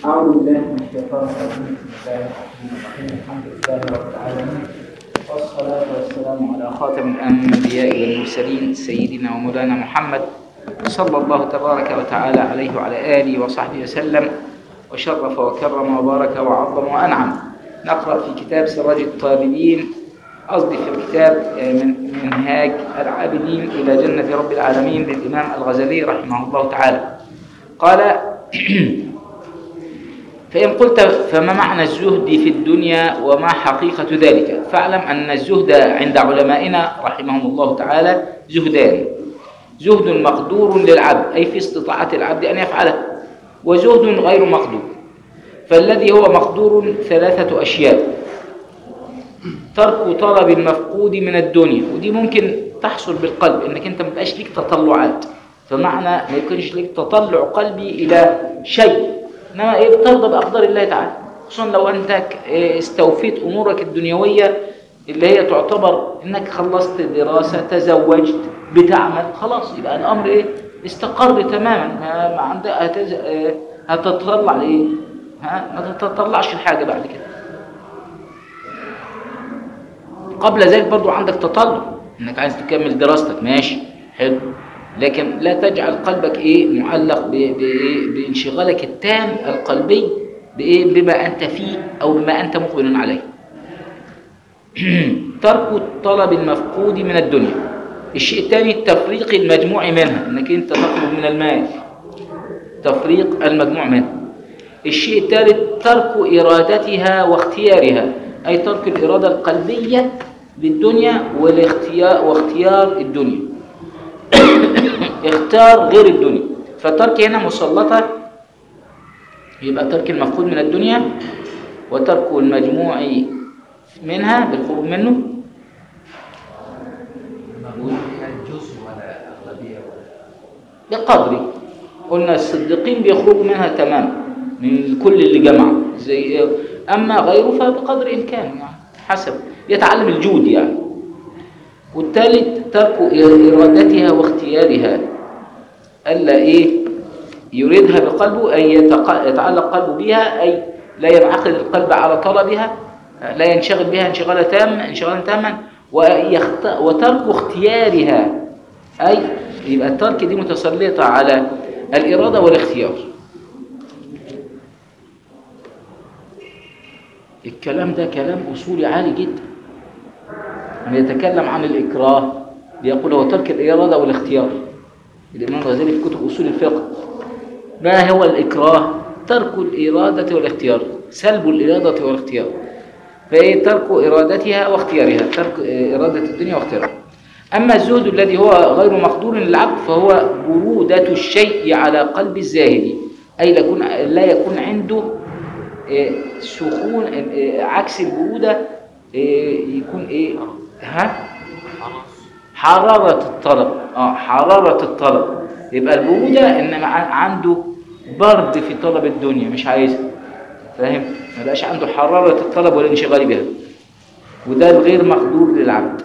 أعوذ بالله من الشيطان الرجيم بسم الله الرحمن الرحيم الحمد لله رب العالمين والصلاة والسلام على خاتم الأنبياء والمرسلين سيدنا ومولانا محمد صلى الله تبارك وتعالى عليه وعلى آله وصحبه وسلم وشرف وكرم وبارك وعظم وأنعم نقرأ في كتاب سراج الطالبين قصدي في الكتاب من منهاج العابدين إلى جنة رب العالمين للإمام الغزالي رحمه الله تعالى قال فإن قلت فما معنى الزهد في الدنيا وما حقيقة ذلك فاعلم أن الزهد عند علمائنا رحمهم الله تعالى زهدان زهد مقدور للعبد أي في استطاعة العبد أن يفعله وزهد غير مقدور فالذي هو مقدور ثلاثة أشياء ترك طلب المفقود من الدنيا ودي ممكن تحصل بالقلب انك انت ما بقاش ليك تطلعات فمعنى ما يكونش ليك تطلع قلبي الى شيء انما ايه بترضى باقدار الله تعالى خصوصا لو انت استوفيت امورك الدنيويه اللي هي تعتبر انك خلصت دراسه تزوجت بتعمل خلاص يبقى الامر ايه استقر تماما ما عندك هتز... هتتطلع لايه ها ما تتطلعش الحاجه بعد كده قبل ذلك برضو عندك تطلع انك عايز تكمل دراستك ماشي حلو لكن لا تجعل قلبك ايه معلق بانشغالك التام القلبي بايه بما انت فيه او بما انت مقبل عليه ترك طلب المفقود من الدنيا الشيء الثاني التفريق المجموع منها انك انت تطلب من المال تفريق المجموع منها الشيء الثالث ترك ارادتها واختيارها أي ترك الإرادة القلبية للدنيا والاختيار واختيار الدنيا اختار غير الدنيا فترك هنا مسلطة يبقى ترك المفقود من الدنيا وترك المجموع منها بالخروج منه بقدر قلنا الصديقين بيخرجوا منها تماما من كل اللي جمعوا زي أما غيره فبقدر إمكانه يعني حسب يتعلم الجود يعني والثالث ترك إرادتها واختيارها ألا إيه يريدها بقلبه أي يتعلق قلبه بها أي لا ينعقد القلب على طلبها لا ينشغل بها انشغالا تاما انشغالا تاما وترك اختيارها أي يبقى الترك دي متسلطة على الإرادة والاختيار الكلام ده كلام أصولي عالي جدا لما يتكلم عن الإكراه بيقول هو ترك الإرادة والاختيار الإمام الغزالي في كتب أصول الفقه ما هو الإكراه ترك الإرادة والاختيار سلب الإرادة والاختيار فإيه ترك إرادتها واختيارها ترك إرادة الدنيا واختيارها أما الزهد الذي هو غير مقدور للعبد فهو برودة الشيء على قلب الزاهد أي لا يكون عنده سخون عكس البرودة يكون ايه ها حرارة الطلب اه حرارة الطلب يبقى البرودة انما عنده برد في طلب الدنيا مش عايزها فاهم ما بقاش عنده حرارة الطلب والانشغال بها وده الغير مقدور للعبد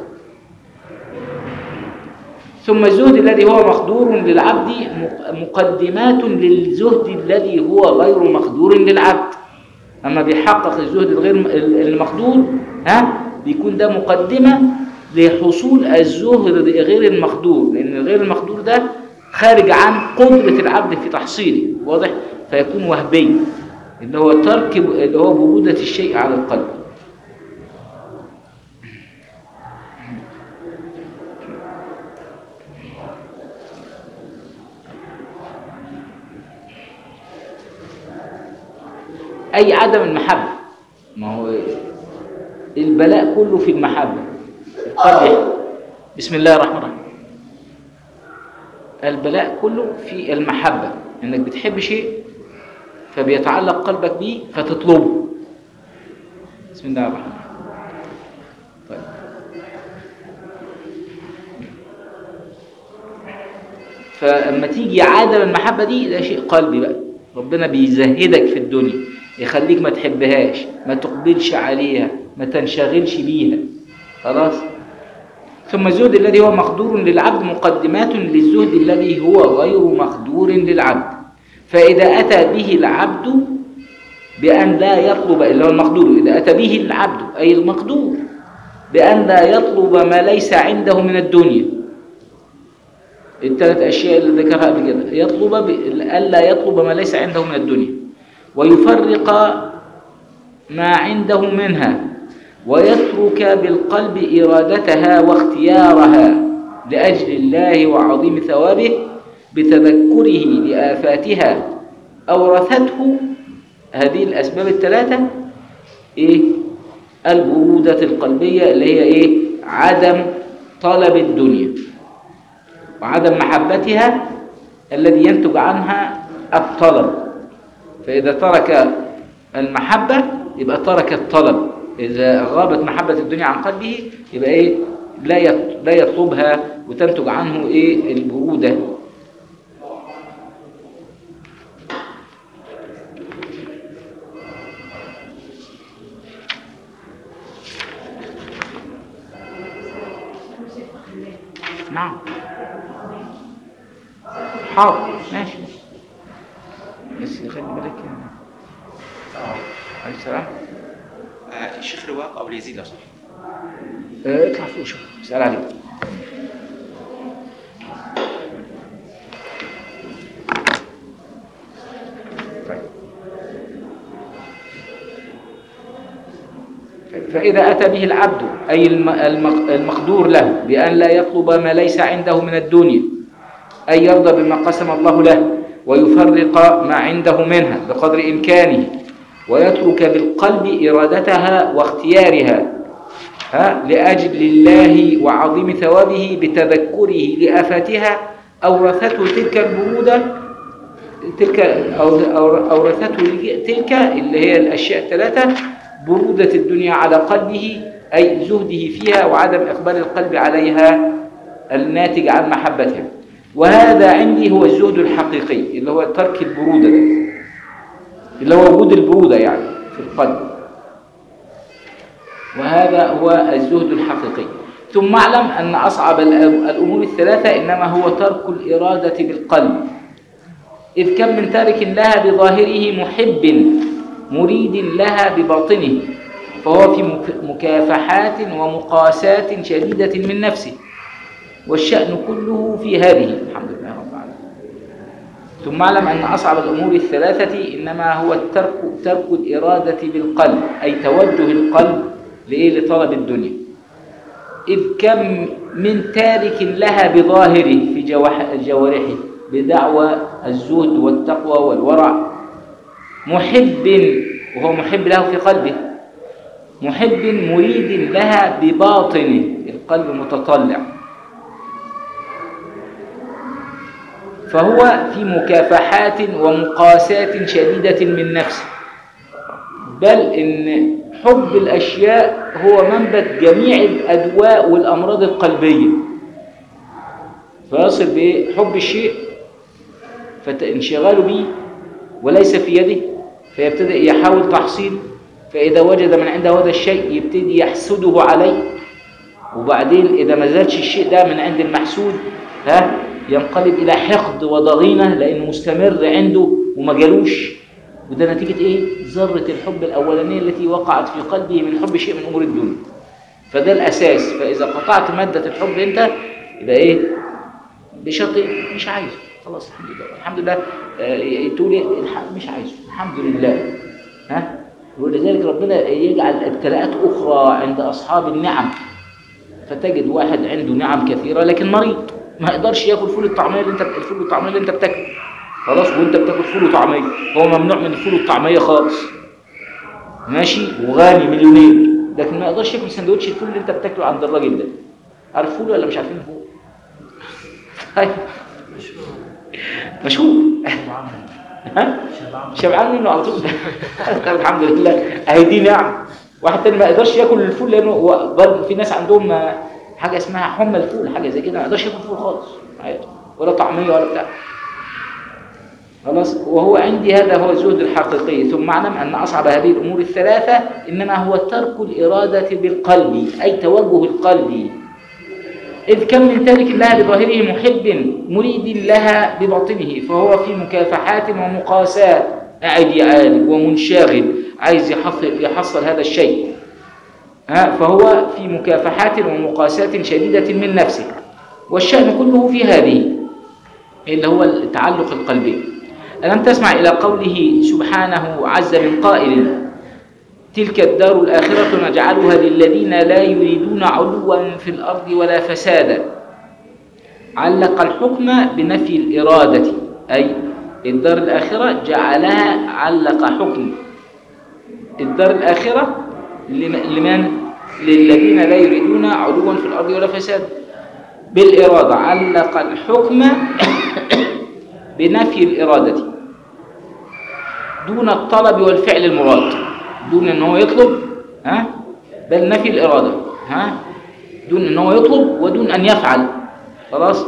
ثم الزهد الذي هو مقدور للعبد مقدمات للزهد الذي هو غير مقدور للعبد اما بيحقق الزهد الغير المقدور ها بيكون ده مقدمه لحصول الزهد غير المقدور لان الغير المقدور ده خارج عن قدره العبد في تحصيله واضح فيكون وهبي اللي هو ترك اللي هو بروده الشيء على القلب أي عدم المحبة ما هو البلاء كله في المحبة القلب بسم الله الرحمن الرحيم البلاء كله في المحبة إنك بتحب شيء فبيتعلق قلبك بيه فتطلبه بسم الله الرحمن الرحيم طيب فلما تيجي عدم المحبة دي ده شيء قلبي بقى ربنا بيزهدك في الدنيا يخليك ما تحبهاش ما تقبلش عليها ما تنشغلش بيها خلاص ثم الزهد الذي هو مقدور للعبد مقدمات للزهد الذي هو غير مقدور للعبد فإذا أتى به العبد بأن لا يطلب اللي هو المقدور إذا أتى به العبد أي المقدور بأن لا يطلب ما ليس عنده من الدنيا الثلاث أشياء اللي ذكرها قبل كده يطلب ب... ألا يطلب ما ليس عنده من الدنيا ويفرق ما عنده منها ويترك بالقلب إرادتها واختيارها لأجل الله وعظيم ثوابه بتذكره لآفاتها أورثته هذه الأسباب الثلاثة إيه؟ البرودة القلبية اللي هي إيه؟ عدم طلب الدنيا وعدم محبتها الذي ينتج عنها الطلب فإذا ترك المحبة يبقى ترك الطلب إذا غابت محبة الدنيا عن قلبه يبقى إيه لا يط- لا يطلبها وتنتج عنه إيه البرودة نعم حاضر ماشي بس خلي بالك يعني عليه السلام آه، الشيخ رواق أو يزيد لو سمحت اه، اطلع فوق شوف اسأل عليه طيب. فإذا أتى به العبد أي الم- الم- المقدور له بأن لا يطلب ما ليس عنده من الدنيا أي يرضى بما قسم الله له ويفرق ما عنده منها بقدر إمكانه ويترك بالقلب إرادتها واختيارها ها لأجل الله وعظيم ثوابه بتذكره لآفاتها أورثته تلك البرودة تلك أو أو- أورثته تلك اللي هي الأشياء الثلاثة برودة الدنيا على قلبه أي زهده فيها وعدم إقبال القلب عليها الناتج عن محبتها وهذا عندي هو الزهد الحقيقي اللي هو ترك البرودة ده اللي هو وجود البرودة يعني في القلب وهذا هو الزهد الحقيقي ثم اعلم أن أصعب الأ- الأمور الثلاثة إنما هو ترك الإرادة بالقلب إذ كم من تارك لها بظاهره محب مريد لها بباطنه فهو في مك- مكافحات ومقاسات شديدة من نفسه والشأن كله في هذه الحمد لله رب العالمين ثم اعلم أن أصعب الأمور الثلاثة إنما هو الترك ترك الإرادة بالقلب أي توجه القلب لإيه لطلب الدنيا إذ كم من تارك لها بظاهره في جوح- جوارحه بدعوى الزهد والتقوى والورع محب وهو محب له في قلبه محب مريد لها بباطنه القلب متطلع فهو في مكافحات ومقاسات شديدة من نفسه بل إن حب الأشياء هو منبت جميع الأدواء والأمراض القلبية فيصل بحب الشيء فانشغاله به وليس في يده فيبتدئ يحاول تحصيله فإذا وجد من عنده هذا الشيء يبتدي يحسده عليه وبعدين إذا ما زالش الشيء ده من عند المحسود ها ينقلب إلى حقد وضغينة لأنه مستمر عنده وما جالوش وده نتيجة إيه؟ ذرة الحب الأولانية التي وقعت في قلبه من حب شيء من أمور الدنيا فده الأساس فإذا قطعت مادة الحب أنت يبقى إيه؟ بشرط إيه؟ مش عايزه خلاص الحمد لله الحمد لله آه، تقول إيه؟ الح- مش عايزه الحمد لله ها ولذلك ربنا يجعل ابتلاءات أخرى عند أصحاب النعم فتجد واحد عنده نعم كثيرة لكن مريض ما يقدرش ياكل فول الطعمية اللي انت الفول والطعمية اللي انت بتاكله خلاص وانت بتاكل فول وطعمية هو ممنوع من الفول والطعمية خالص ماشي وغني مليونير لكن ما يقدرش ياكل سندوتش الفول اللي انت بتاكله عند الراجل ده عارف فول ولا مش عارفين فول هاي مشهور ها شبعان منه على طول طب الحمد لله اهي دي نعم واحد تاني ما يقدرش ياكل الفول لانه هو برضه في ناس عندهم آه، حاجه اسمها حمى الفول حاجه زي كده ما يقدرش ياكل فول خالص عادي. ولا طعميه ولا بتاع خلاص وهو عندي هذا هو الزهد الحقيقي ثم اعلم ان اصعب هذه الامور الثلاثه انما هو ترك الاراده بالقلب اي توجه القلب إذ كم من تارك لها بظاهره محب مريد لها بباطنه فهو في مكافحات ومقاسات قاعد يعالج ومنشغل عايز يحصل, يحصل هذا الشيء ها فهو في مكافحات ومقاسات شديدة من نفسه والشأن كله في هذه اللي هو التعلق القلبي ألم تسمع إلى قوله سبحانه عز من قائل تلك الدار الآخرة نجعلها للذين لا يريدون علوا في الأرض ولا فسادا علق الحكم بنفي الإرادة أي الدار الآخرة جعلها علق حكم الدار الآخرة لمن للذين لا يريدون علوا في الأرض ولا فساد بالإرادة علق الحكم بنفي الإرادة دون الطلب والفعل المراد دون ان هو يطلب ها بل نفي الإرادة ها دون ان هو يطلب ودون أن يفعل خلاص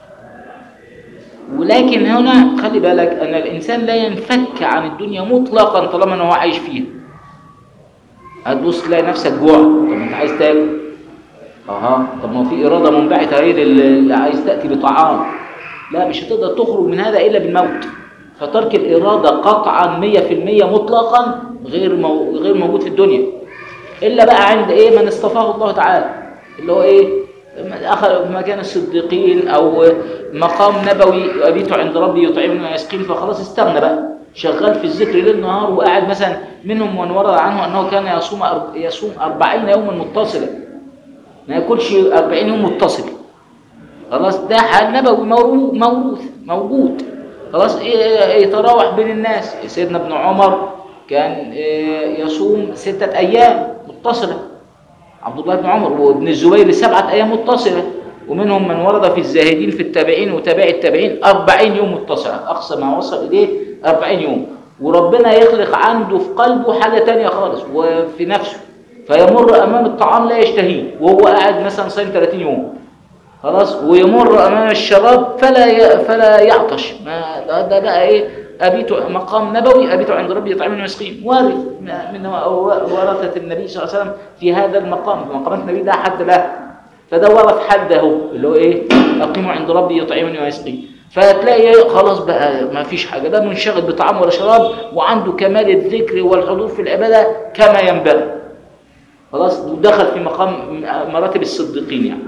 ولكن هنا خلي بالك أن الإنسان لا ينفك عن الدنيا مطلقا طالما أنه عايش فيها هتبص تلاقي نفسك جوع طب انت عايز تاكل اها طب ما في اراده منبعثه غير اللي عايز تاتي بطعام لا مش هتقدر تخرج من هذا الا بالموت فترك الاراده قطعا 100% مطلقا غير مو... غير موجود في الدنيا الا بقى عند ايه من اصطفاه الله تعالى اللي هو ايه اخذ مكان الصديقين او مقام نبوي ابيت عند ربي يطعمني ويسقيني فخلاص استغنى بقى شغال في الذكر ليل نهار وقاعد مثلا منهم من ورد عنه انه كان يصوم يصوم 40 يوما متصلا ما ياكلش 40 يوم متصل خلاص ده حال نبوي موروث موجود خلاص يتراوح بين الناس سيدنا ابن عمر كان يصوم ستة أيام متصلة عبد الله بن عمر وابن الزبير سبعة أيام متصلة ومنهم من ورد في الزاهدين في التابعين وتابع التابعين أربعين يوم متصلة أقصى ما وصل إليه أربعين يوم وربنا يخلق عنده في قلبه حاجة تانية خالص وفي نفسه فيمر أمام الطعام لا يشتهيه وهو قاعد مثلا صايم 30 يوم خلاص ويمر أمام الشراب فلا ي... فلا يعطش ما ده, ده بقى إيه أبيت مقام نبوي أبيت عند ربي يطعمني ويسقين وارث من ورثة النبي صلى الله عليه وسلم في هذا المقام في مقامات النبي ده حد له فده ورث حده اللي هو إيه أقيم عند ربي يطعمني ويسقين فتلاقي خلاص بقى ما فيش حاجة ده منشغل بطعام ولا شراب وعنده كمال الذكر والحضور في العبادة كما ينبغي خلاص ودخل في مقام مراتب الصديقين يعني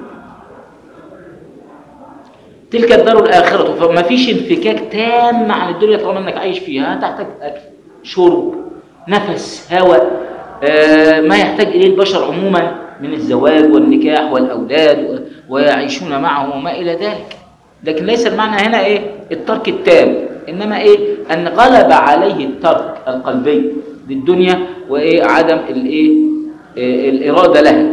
تلك الدار الآخرة فما فيش انفكاك تام عن الدنيا طالما انك عايش فيها تحتاج أكل شرب نفس هواء آه ما يحتاج إليه البشر عموما من الزواج والنكاح والأولاد ويعيشون معه وما إلى ذلك لكن ليس المعنى هنا إيه الترك التام إنما إيه أن غلب عليه الترك القلبي للدنيا وإيه عدم الإيه إيه الإرادة لها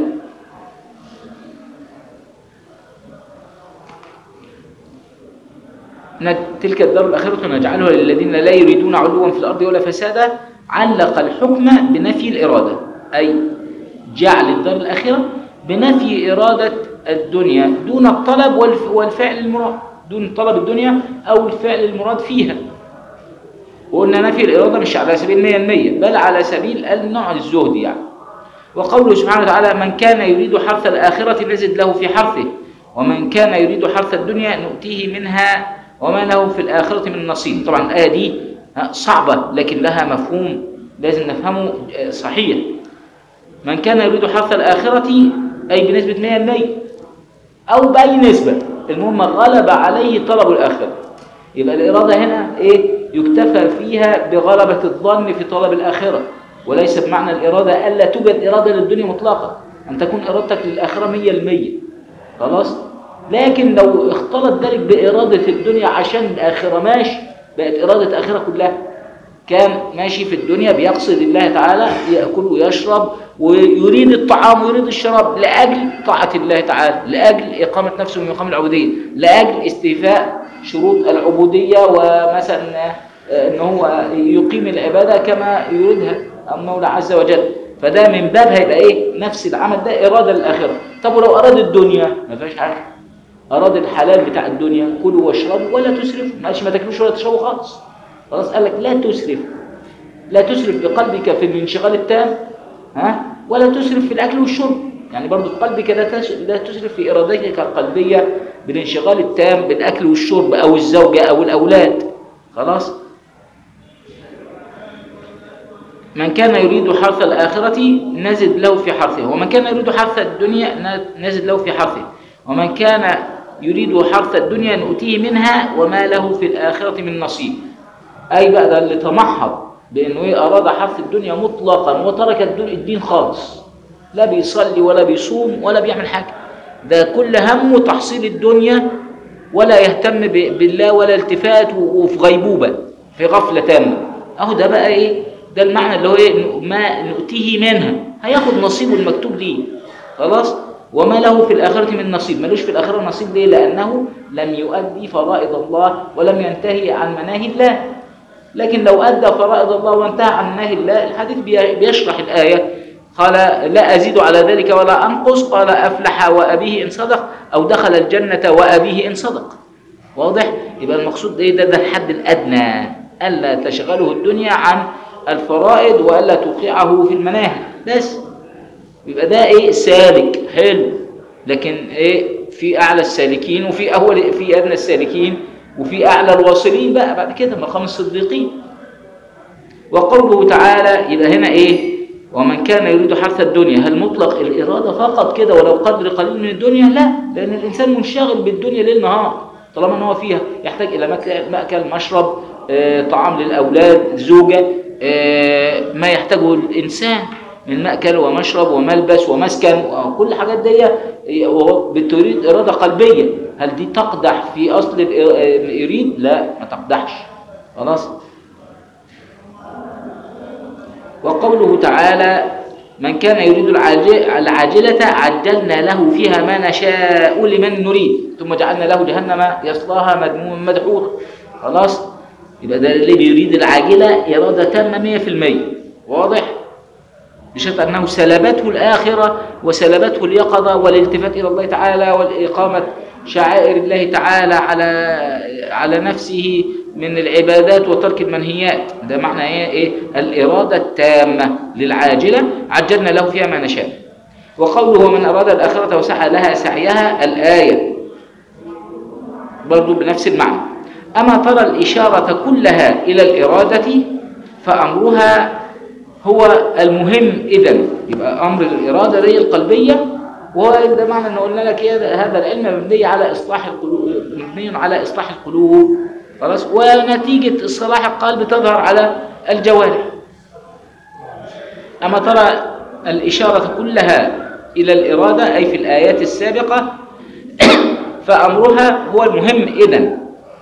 تلك الدار الآخرة نجعلها للذين لا يريدون علوا في الأرض ولا فسادا علق الحكم بنفي الإرادة أي جعل الدار الآخرة بنفي إرادة الدنيا دون الطلب والفعل المراد دون طلب الدنيا أو الفعل المراد فيها وقلنا نفي الإرادة مش على سبيل مية المية بل على سبيل النوع الزهد يعني وقوله سبحانه وتعالى من كان يريد حرث الآخرة نزد له في حرثه ومن كان يريد حرث الدنيا نؤتيه منها وما له في الآخرة من نصيب طبعا الآية دي صعبة لكن لها مفهوم لازم نفهمه صحيح من كان يريد حرث الآخرة أي بنسبة 100% أو بأي نسبة المهم غلب عليه طلب الآخرة يبقى الإرادة هنا إيه يكتفى فيها بغلبة الظن في طلب الآخرة وليس بمعنى الإرادة ألا توجد إرادة للدنيا مطلقا أن تكون إرادتك للآخرة 100% خلاص لكن لو اختلط ذلك بإرادة الدنيا عشان الآخرة ماشي بقت إرادة آخرة كلها كان ماشي في الدنيا بيقصد الله تعالى يأكل ويشرب ويريد الطعام ويريد الشراب لأجل طاعة الله تعالى لأجل إقامة نفسه من مقام العبودية لأجل استيفاء شروط العبودية ومثلا أن هو يقيم العبادة كما يريدها المولى عز وجل فده من باب هيبقى إيه نفس العمل ده إرادة للآخرة طب ولو أراد الدنيا ما فيهاش حاجة أراد الحلال بتاع الدنيا كلوا واشربوا ولا تسرفوا ما قالش ما تاكلوش ولا تشربوا خالص خلاص قال لك لا تسرف لا تسرف بقلبك في الانشغال التام ها ولا تسرف في الأكل والشرب يعني برضو قلبك لا تسرف في إرادتك القلبية بالانشغال التام بالأكل والشرب أو الزوجة أو الأولاد خلاص من كان يريد حرث الآخرة نزد له في حرثه ومن كان يريد حرث الدنيا نزد له في حرثه ومن كان يريد حرث الدنيا نؤتيه منها وما له في الآخرة من نصيب أي بقى ده اللي تمحض بأنه إيه أراد حرث الدنيا مطلقا وترك الدين- الدين خالص لا بيصلي ولا بيصوم ولا بيعمل حاجة ده كل همه تحصيل الدنيا ولا يهتم ب- بالله ولا التفات و- وفي غيبوبة في غفلة تامة أهو ده بقى إيه ده المعنى اللي هو إيه ما نؤتيه منها هياخد نصيبه المكتوب ليه خلاص وما له في الآخرة من نصيب ملوش في الآخرة نصيب ليه لأنه لم يؤدي فرائض الله ولم ينتهي عن مناهي الله لكن لو أدى فرائض الله وانتهى عن مناهي الله الحديث بي- بيشرح الآية قال لا أزيد على ذلك ولا أنقص قال أفلح وأبيه إن صدق أو دخل الجنة وأبيه إن صدق واضح يبقى المقصود ايه ده ده الحد الادنى الا تشغله الدنيا عن الفرائض والا توقعه في المناهي بس يبقى ده ايه سالك حلو لكن ايه في اعلى السالكين وفي اول في ادنى السالكين وفي اعلى الواصلين بقى بعد كده مقام الصديقين وقوله تعالى يبقى هنا ايه ومن كان يريد حرث الدنيا هل مطلق الإرادة فقط كده ولو قدر قليل من الدنيا لا لأن الإنسان منشغل بالدنيا ليل نهار طالما ان هو فيها يحتاج إلى مك- مأكل مشرب آه، طعام للأولاد زوجة آه، ما يحتاجه الإنسان من مأكل ومشرب وملبس ومسكن وكل الحاجات دي وهو بتريد إرادة قلبية هل دي تقدح في أصل الإر- آه، يريد لا ما تقدحش خلاص وقوله تعالى من كان يريد العاج- العاجلة عجلنا له فيها ما نشاء لمن نريد ثم جعلنا له جهنم يصلاها مذموما مدحورا خلاص يبقى ده اللي بيريد العاجلة إرادة تامة 100% واضح بشرط أنه سلبته الآخرة وسلبته اليقظة والالتفات إلى الله تعالى والإقامة شعائر الله تعالى على على نفسه من العبادات وترك المنهيات ده معنى إيه, إيه؟ الإرادة التامة للعاجلة عجلنا له فيها ما نشاء وقوله ومن أراد الآخرة وسعى لها سعيها الآية برضو بنفس المعنى أما ترى الإشارة كلها إلى الإرادة فأمرها هو المهم إذن يبقى أمر الإرادة دي القلبية وهو ده معنى أن قلنا لك إيه هذا العلم مبني على إصلاح القلوب مبني على إصلاح القلوب خلاص ونتيجة إصلاح القلب تظهر على الجوارح أما ترى الإشارة كلها إلى الإرادة أي في الآيات السابقة فأمرها هو المهم إذن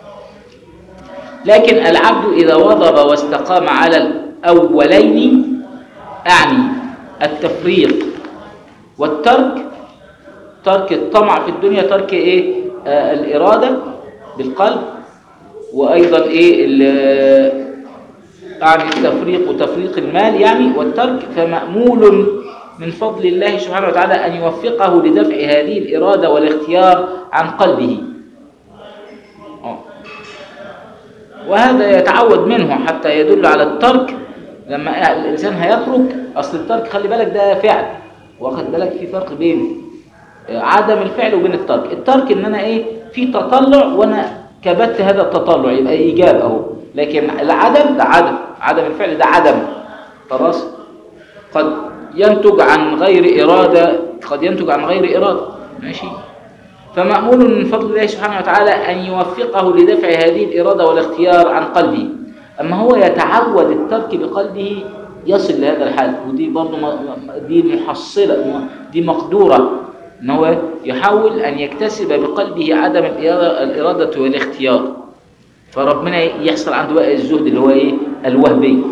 لكن العبد إذا وضب واستقام على الأولين أعني التفريق والترك ترك الطمع في الدنيا ترك إيه آه الإرادة بالقلب وأيضا إيه ال- أعني التفريق وتفريق المال يعني والترك فمأمول من فضل الله سبحانه وتعالى أن يوفقه لدفع هذه الإرادة والاختيار عن قلبه آه. وهذا يتعود منه حتى يدل على الترك لما الإنسان هيترك أصل الترك خلي بالك ده فعل واخد بالك في فرق بين عدم الفعل وبين الترك الترك ان انا ايه في تطلع وانا كبت هذا التطلع يبقى ايجاب اهو لكن العدم ده عدم عدم الفعل ده عدم خلاص قد ينتج عن غير إرادة قد ينتج عن غير إرادة ماشي فمأمول من فضل الله سبحانه وتعالى أن يوفقه لدفع هذه الإرادة والاختيار عن قلبه أما هو يتعود الترك بقلبه يصل لهذا الحال ودي برضه م- م- دي محصلة م- دي مقدورة ان هو يحاول أن يكتسب بقلبه عدم الإرادة الإرادة والاختيار فربنا يحصل عنده بقى الزهد اللي هو إيه الوهبي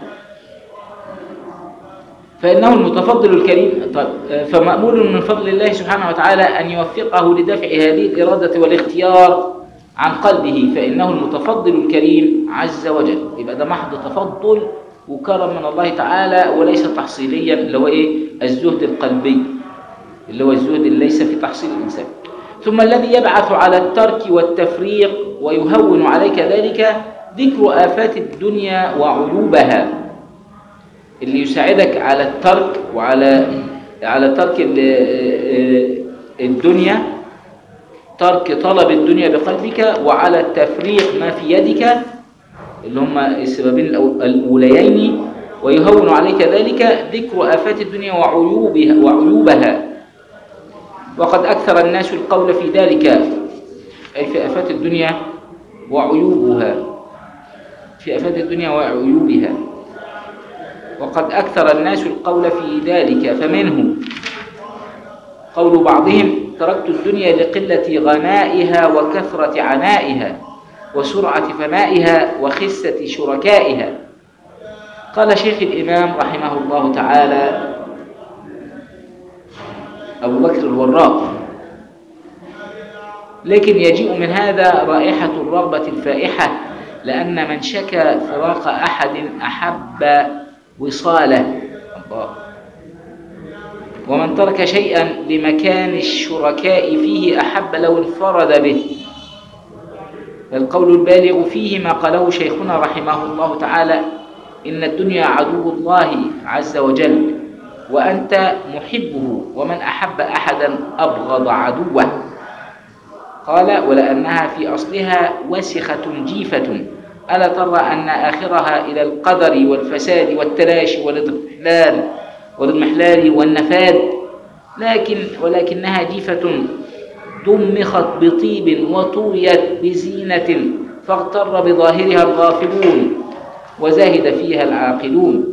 فإنه المتفضل الكريم طيب آه، فمأمول من فضل الله سبحانه وتعالى أن يوفقه لدفع هذه الإرادة والاختيار عن قلبه فإنه المتفضل الكريم عز وجل يبقى ده محض تفضل وكرم من الله تعالى وليس تحصيليا اللي هو إيه الزهد القلبي اللي هو الزهد اللي ليس في تحصيل الإنسان ثم الذي يبعث على الترك والتفريق ويهون عليك ذلك ذكر آفات الدنيا وعيوبها اللي يساعدك على الترك وعلى على ترك ال- الدنيا ترك طلب الدنيا بقلبك وعلى التفريق ما في يدك اللي هما السببين الأو- الأوليين ويهون عليك ذلك ذكر آفات الدنيا وعيوبها وعيوبها وقد أكثر الناس القول في ذلك أي في آفات الدنيا وعيوبها في آفات الدنيا وعيوبها وقد أكثر الناس القول في ذلك فمنهم قول بعضهم تركت الدنيا لقلة غنائها وكثرة عنائها وسرعة فنائها وخسة شركائها قال شيخ الإمام رحمه الله تعالى أبو بكر الوراق لكن يجيء من هذا رائحة الرغبة الفائحة لأن من شكى فراق أحد أحب وصاله الله ومن ترك شيئا لمكان الشركاء فيه أحب لو انفرد به القول البالغ فيه ما قاله شيخنا رحمه الله تعالى إن الدنيا عدو الله عز وجل وأنت محبه ومن أحب أحدا أبغض عدوه قال ولأنها في أصلها وسخة جيفة ألا ترى أن آخرها إلى القدر والفساد والتلاشي والاضمحلال والاضمحلال والنفاد لكن ولكنها جيفة دمخت بطيب وطويت بزينة فاغتر بظاهرها الغافلون وزاهد فيها العاقلون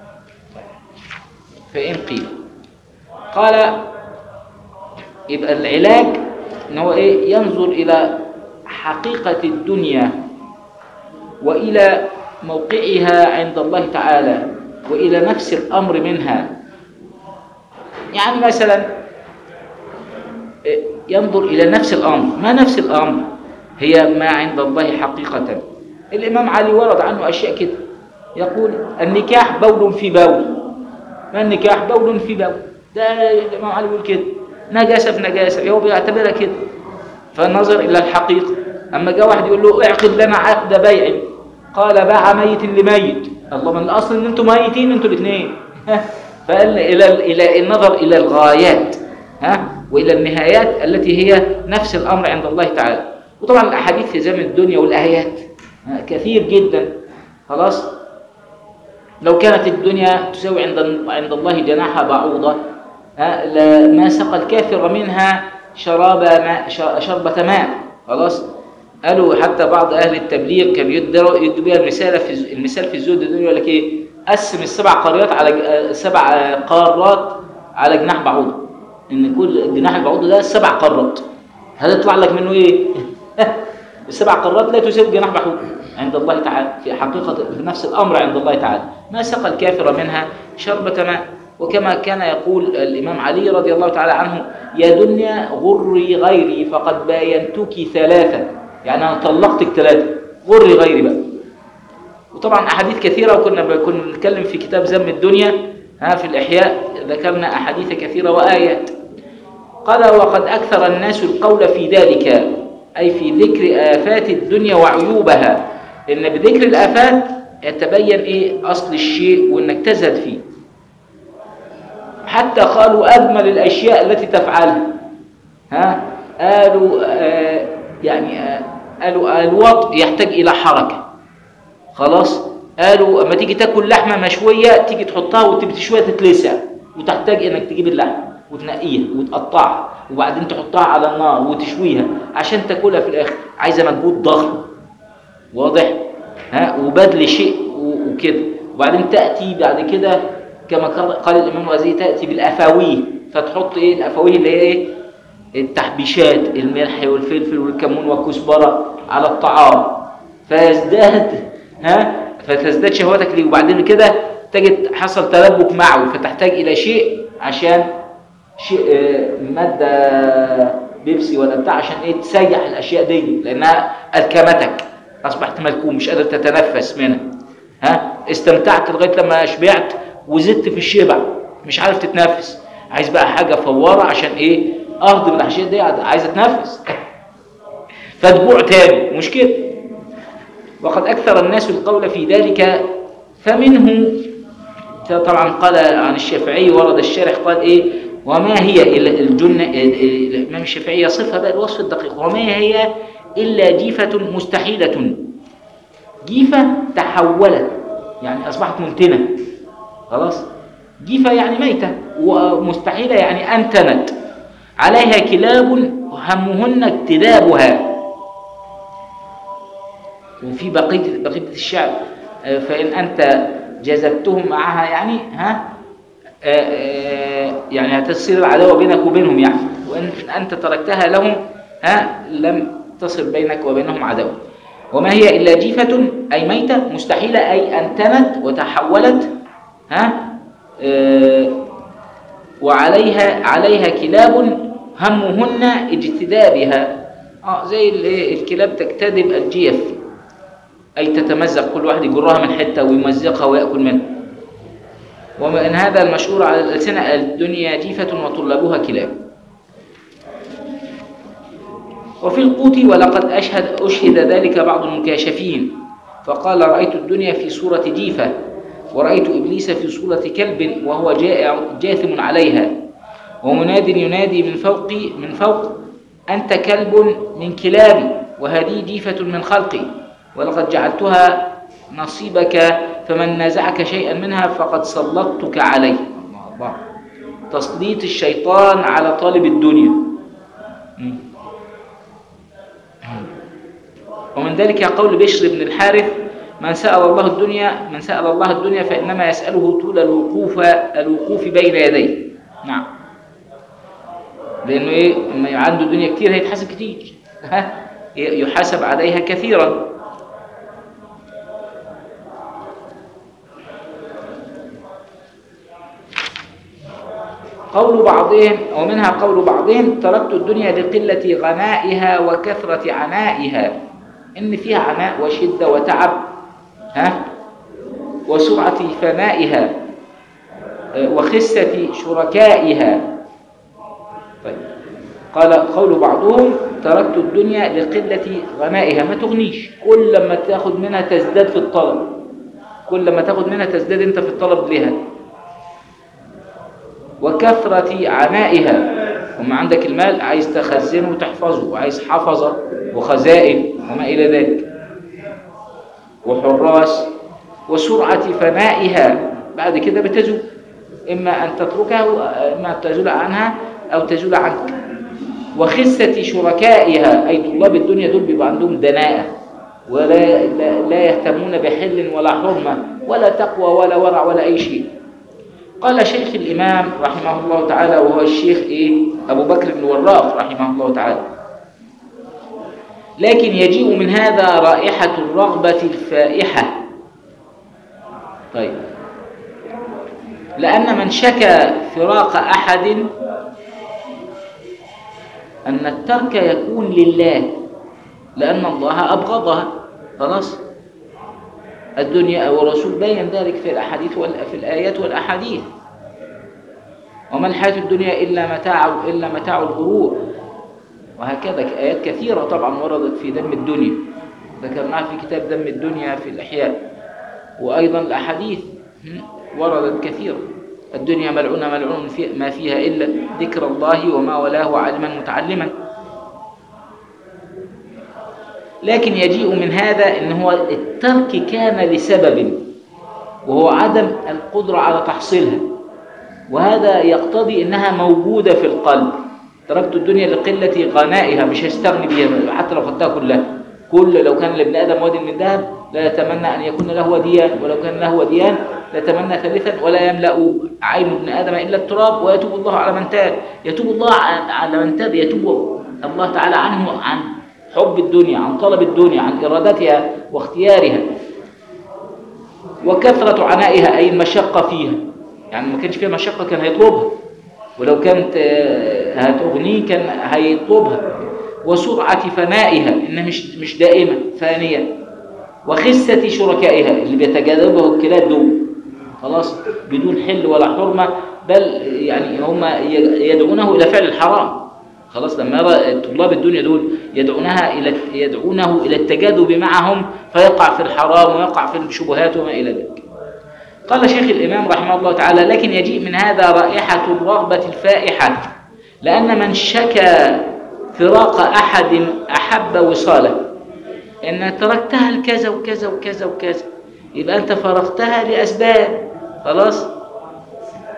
فإن قيل قال يبقى العلاج ان هو ايه ينظر الى حقيقة الدنيا والى موقعها عند الله تعالى والى نفس الامر منها يعني مثلا ينظر الى نفس الامر ما نفس الامر هي ما عند الله حقيقة الامام علي ورد عنه اشياء كده يقول النكاح بول في بول ما النكاح بول في بول ده الامام علي يقول كده نجاسة في نجاسة هو بيعتبرها كده فالنظر إلى الحقيقة أما جاء واحد يقول له اعقد لنا عقد بيع قال باع ميت لميت الله من الأصل إن أنتم ميتين أنتم الاثنين فقال إلى إلى النظر إلى الغايات ها وإلى النهايات التي هي نفس الأمر عند الله تعالى وطبعا الأحاديث في زمن الدنيا والآيات كثير جدا خلاص لو كانت الدنيا تساوي عند عند الله جناح بعوضة ما سقى الكافر منها شراب ماء شربة ماء خلاص قالوا حتى بعض أهل التبليغ كانوا يدوا يدوا بيها المثال في المثال في الزهد دول يقول لك إيه قسم السبع قارات على سبع قارات على جناح بعوضة إن كل جناح البعوضة ده سبع قارات هتطلع لك منه إيه؟ السبع قارات لا تساوي جناح بعوضة عند الله تعالى في حقيقة في نفس الأمر عند الله تعالى ما سقى الكافر منها شربة ماء وكما كان يقول الإمام علي رضي الله تعالى عنه يا دنيا غري غيري فقد باينتك ثلاثة يعني أنا طلقتك ثلاثة غري غيري بقى وطبعا أحاديث كثيرة وكنا كنا نتكلم في كتاب ذم الدنيا ها في الإحياء ذكرنا أحاديث كثيرة وآيات قال وقد أكثر الناس القول في ذلك أي في ذكر آفات الدنيا وعيوبها إن بذكر الآفات يتبين إيه أصل الشيء وإنك تزهد فيه حتى قالوا أجمل الأشياء التي تفعلها ها قالوا آه يعني آه قالوا الوطء يحتاج إلى حركة خلاص قالوا اما تيجي تاكل لحمة مشوية تيجي تحطها وتبتي شوية تتلسع وتحتاج انك تجيب اللحمة وتنقيها وتقطعها وبعدين تحطها على النار وتشويها عشان تاكلها في الاخر عايزة مجهود ضخم واضح ها وبذل شيء وكده وبعدين تأتي بعد كده كما قال الإمام الغزالي تأتي بالأفاويه فتحط إيه الأفاويه اللي هي إيه التحبيشات الملح والفلفل والكمون والكزبرة على الطعام فيزداد ها فتزداد شهوتك ليه وبعدين كده تجد حصل تلبك معه فتحتاج إلى شيء عشان شيء مادة بيبسي ولا بتاع عشان إيه تسيح الأشياء دي لأنها ألكمتك أصبحت ملكوم مش قادر تتنفس منها ها استمتعت لغاية لما شبعت وزدت في الشبع مش عارف تتنفس عايز بقى حاجة فوارة عشان ايه اهضم الاشياء دي عايز اتنفس فتجوع تاني مش كده وقد اكثر الناس القول في ذلك فمنه طبعا قال عن الشافعي ورد الشارح قال ايه وما هي الا الجنة الامام الشافعي يصفها بقى الوصف الدقيق وما هي الا جيفة مستحيلة جيفة تحولت يعني اصبحت منتنه خلاص جيفة يعني ميتة ومستحيلة يعني أنتنت عليها كلاب همهن اجتذابها وفي بقية بقية الشعر آه، فإن أنت جذبتهم معها يعني ها آه، آه، يعني هتصير العداوة بينك وبينهم يعني وإن أنت تركتها لهم ها لم تصل بينك وبينهم عداوة وما هي إلا جيفة أي ميتة مستحيلة أي أنتنت وتحولت ها آه، وعليها عليها كلاب همهن اجتذابها اه زي ال- الكلاب تجتذب الجيف أي تتمزق كل واحد يجرها من حتة ويمزقها ويأكل منها ومن هذا المشهور على الألسنة الدنيا جيفة وطلابها كلاب وفي القوت ولقد أشهد أشهد ذلك بعض المكاشفين فقال رأيت الدنيا في صورة جيفة ورأيت إبليس في صورة كلب وهو جائع جاثم عليها ومناد ينادي من فوق من فوق أنت كلب من كلابي وهذه جيفة من خلقي ولقد جعلتها نصيبك فمن نازعك شيئا منها فقد سلطتك عليه الله الله تسليط الشيطان على طالب الدنيا مم. ومن ذلك قول بشر بن الحارث من سأل الله الدنيا من سأل الله الدنيا فإنما يسأله طول الوقوف الوقوف بين يديه نعم لأنه إيه لما عنده دنيا كتير هيتحاسب كتير ها يحاسب عليها كثيرا قول بعضهم ومنها قول بعضهم تركت الدنيا لقلة غنائها وكثرة عنائها إن فيها عناء وشدة وتعب ها وسرعة فنائها آه، وخسة شركائها طيب قال قول بعضهم تركت الدنيا لقلة غنائها ما تغنيش كل لما تاخد منها تزداد في الطلب كل لما تاخد منها تزداد انت في الطلب لها وكثرة عنائها وما عندك المال عايز تخزنه وتحفظه وعايز حفظة وخزائن وما إلى ذلك وحراس وسرعة فنائها بعد كده بتزول إما أن تتركها إما أن تزول عنها أو تزول عنك وخسة شركائها أي طلاب الدنيا دول بيبقى عندهم دناءة ولا لا, لا يهتمون بحل ولا حرمة ولا تقوى ولا ورع ولا أي شيء قال شيخ الإمام رحمه الله تعالى وهو الشيخ إيه أبو بكر بن وراق رحمه الله تعالى لكن يجيء من هذا رائحة الرغبة الفائحة طيب لأن من شكى فراق أحد أن الترك يكون لله لأن الله أبغضها خلاص الدنيا والرسول بين ذلك في الأحاديث وال- في الآيات والأحاديث وما الحياة الدنيا إلا متاع إلا متاع الغرور وهكذا آيات كثيرة طبعا وردت في ذم الدنيا ذكرناها في كتاب ذم الدنيا في الإحياء وأيضا الأحاديث هم، وردت كثيرة الدنيا ملعونة ملعون في ما فيها إلا ذكر الله وما ولاه عالما متعلما لكن يجيء من هذا ان هو الترك كان لسبب وهو عدم القدرة على تحصيلها وهذا يقتضي انها موجودة في القلب تركت الدنيا لقلة غنائها مش هستغني بها حتى لو خدتها كلها كل لو كان لابن ادم واد من ذهب لا يتمنى ان يكون له وديان ولو كان له وديان لتمنى ثالثا ولا يملا عين ابن ادم الا التراب ويتوب الله على من تاب يتوب الله عن- على من تاب يتوب الله تعالى عنه عن حب الدنيا عن طلب الدنيا عن ارادتها واختيارها وكثرة عنائها أي المشقة فيها يعني ما كانش فيها مشقة كان هيطلبها ولو كانت آه، هتغنيه كان هيطلبها وسرعة فنائها إنها مش مش دائمة فانية وخسة شركائها اللي بيتجاذبه الكلاب دول خلاص بدون حل ولا حرمة بل يعني هم يدعونه إلى فعل الحرام خلاص لما يرى طلاب الدنيا دول يدعونها إلى يدعونه إلى التجاذب معهم فيقع في الحرام ويقع في الشبهات وما إلى ذلك قال شيخ الإمام رحمه الله تعالى لكن يجيء من هذا رائحة الرغبة الفائحة لأن من شكى فراق أحد أحب وصاله إن تركتها لكذا وكذا وكذا وكذا يبقى أنت فرغتها لأسباب خلاص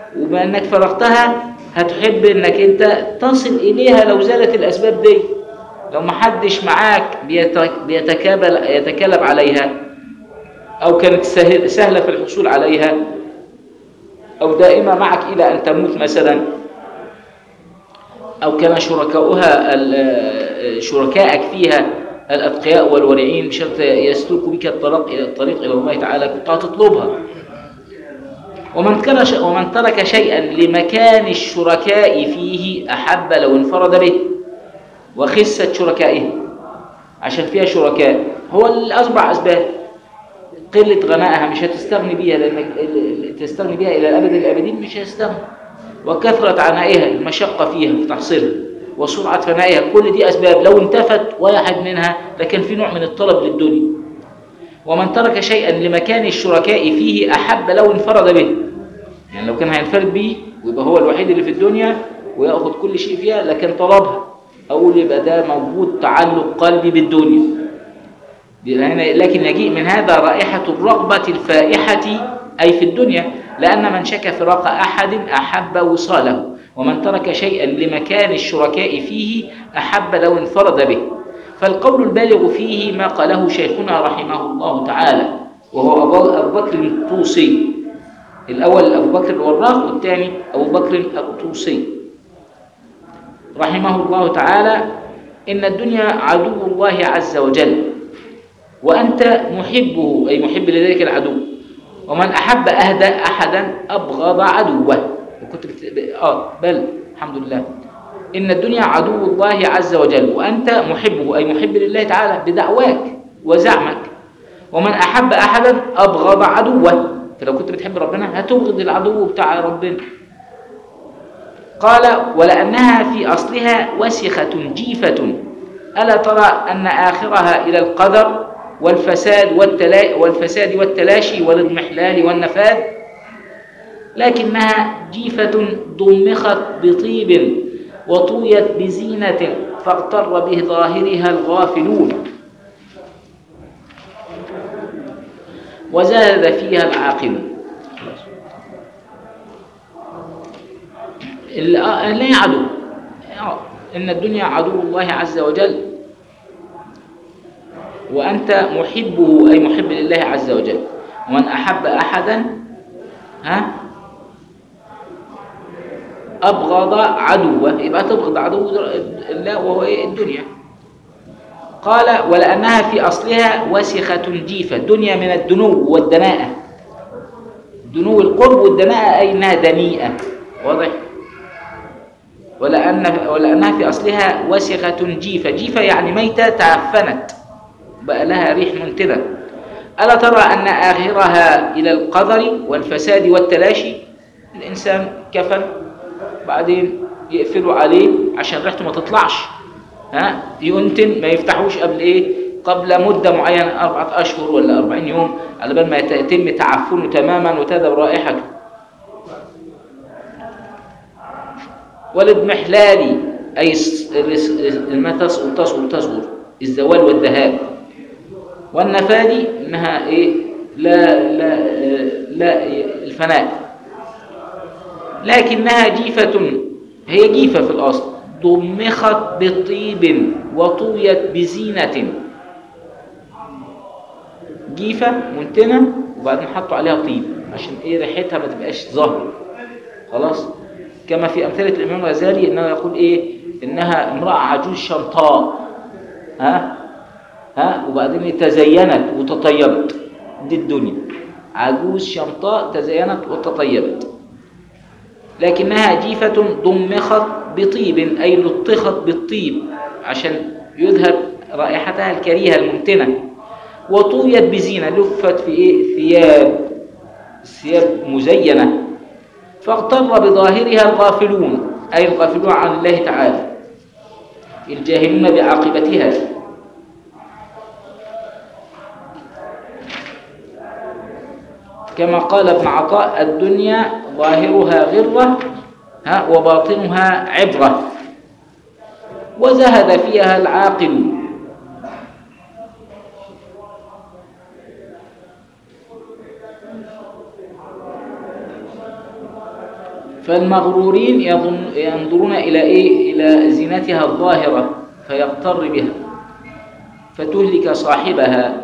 وبما انك فرغتها هتحب انك انت تصل اليها لو زالت الاسباب دي لو محدش معاك بيت- بيتكابل يتكالب عليها او كانت سهل- سهله في الحصول عليها او دائمه معك الى ان تموت مثلا أو كان شركاؤها ال- شركائك فيها الأتقياء والورعين بشرط يسلكوا بك الطريق إلى الطريق إلى الله تعالى كنت هتطلبها ومن ترك ش- ومن ترك شيئا لمكان الشركاء فيه أحب لو انفرد به وخست شركائه عشان فيها شركاء هو الأربع أسباب قلة غنائها مش هتستغني بيها لأنك ال- ال- تستغني بيها إلى الأبد الأبدين مش هتستغني وكثرة عنائها المشقة فيها في تحصيلها وسرعة فنائها كل دي أسباب لو انتفت واحد منها لكن في نوع من الطلب للدنيا ومن ترك شيئا لمكان الشركاء فيه أحب لو انفرد به يعني لو كان هينفرد به ويبقى هو الوحيد اللي في الدنيا ويأخذ كل شيء فيها لكن طلبها أقول يبقى ده موجود تعلق قلبي بالدنيا هنا لكن يجيء من هذا رائحة الرغبة الفائحة أي في الدنيا لأن من شك فراق أحد أحب وصاله ومن ترك شيئا لمكان الشركاء فيه أحب لو انفرد به فالقول البالغ فيه ما قاله شيخنا رحمه الله تعالى وهو أبو أبو بكر الطوسي الأول أبو بكر الوراق والثاني أبو بكر الطوسي رحمه الله تعالى إن الدنيا عدو الله عز وجل وأنت محبه أي محب لذلك العدو ومن أحب أهدى أحدا أبغض عدوه وكنت بت... آه بل الحمد لله إن الدنيا عدو الله عز وجل وأنت محبه أي محب لله تعالى بدعواك وزعمك ومن أحب أحدا أبغض عدوه فلو كنت بتحب ربنا هتبغض العدو بتاع ربنا قال ولأنها في أصلها وسخة جيفة ألا ترى أن آخرها إلى القدر والفساد والتلا والفساد والتلاشي والاضمحلال والنفاذ لكنها جيفة ضمخت بطيب وطويت بزينة فاغتر به ظاهرها الغافلون وزاد فيها العاقل لا عدو إن الدنيا عدو الله عز وجل وأنت محبه أي محب لله عز وجل ومن أحب أحدا ها أبغض عدوه يبقى تبغض عدو الله وهو إيه الدنيا قال ولأنها في أصلها وسخة جيفة دنيا من الدنو والدناءة دنو القرب والدناءة أي أنها دنيئة واضح ولأن ولأنها في أصلها وسخة جيفة جيفة يعني ميتة تعفنت بقى لها ريح منتنة ألا ترى أن آخرها إلى القدر والفساد والتلاشي الإنسان كفن بعدين يقفلوا عليه عشان ريحته ما تطلعش ها ينتن ما يفتحوش قبل ايه قبل مدة معينة أربعة أشهر ولا أربعين يوم على بال ما يتم تعفنه تماما وتذهب رائحته والاضمحلال أي ما تصغر تصغر تصغر الزوال والذهاب والنفادي إنها إيه لا لا لا الفناء لكنها جيفة هي جيفة في الأصل ضمخت بطيب وطويت بزينة جيفة منتنة وبعدين حطوا عليها طيب عشان ايه ريحتها ما تبقاش ظاهرة خلاص كما في أمثلة الإمام الغزالي إنه يقول إيه إنها امرأة عجوز شمطاء ها ها وبعدين تزينت وتطيبت دي الدنيا عجوز شمطاء تزينت وتطيبت لكنها جيفة ضمخت بطيب أي لطخت بالطيب عشان يذهب رائحتها الكريهة الممتنة وطويت بزينة لفت في إيه؟ ثياب ثياب مزينة فاغتر بظاهرها الغافلون أي الغافلون عن الله تعالى الجاهلون بعاقبتها كما قال ابن عطاء الدنيا ظاهرها غرة ها وباطنها عبرة وزهد فيها العاقل فالمغرورين يظن ينظرون إلى إيه؟ إلى زينتها الظاهرة فيغتر بها فتهلك صاحبها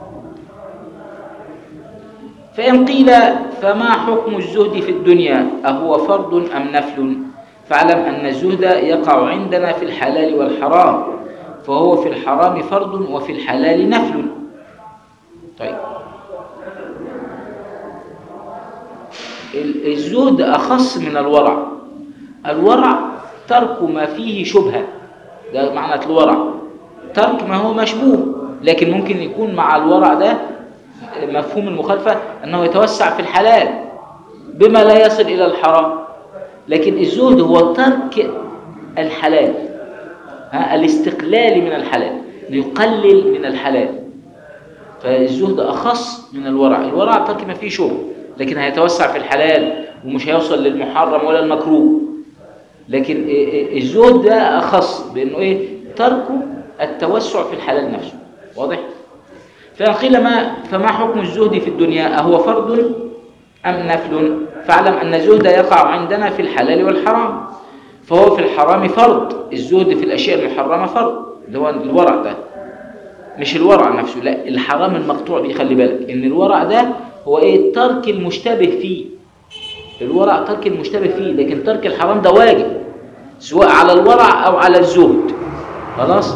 فإن قيل فما حكم الزهد في الدنيا أهو فرض أم نفل فاعلم أن الزهد يقع عندنا في الحلال والحرام فهو في الحرام فرض وفي الحلال نفل طيب ال- الزهد أخص من الورع الورع ترك ما فيه شبهة ده معنى الورع ترك ما هو مشبوه لكن ممكن يكون مع الورع ده مفهوم المخالفة أنه يتوسع في الحلال بما لا يصل إلى الحرام لكن الزهد هو ترك الحلال ها الاستقلال من الحلال ليقلل من الحلال فالزهد أخص من الورع الورع ترك ما فيه شبه لكن هيتوسع في الحلال ومش هيوصل للمحرم ولا المكروه لكن إيه إيه الزهد ده أخص بأنه إيه تركه التوسع في الحلال نفسه واضح؟ فإن قيل ما فما حكم الزهد في الدنيا أهو فرض أم نفل فاعلم أن الزهد يقع عندنا في الحلال والحرام فهو في الحرام فرض الزهد في الأشياء المحرمة فرض اللي هو الورع ده مش الورع نفسه لا الحرام المقطوع به خلي بالك ان الورع ده هو ايه ترك المشتبه فيه الورع ترك المشتبه فيه لكن ترك الحرام ده واجب سواء على الورع او على الزهد خلاص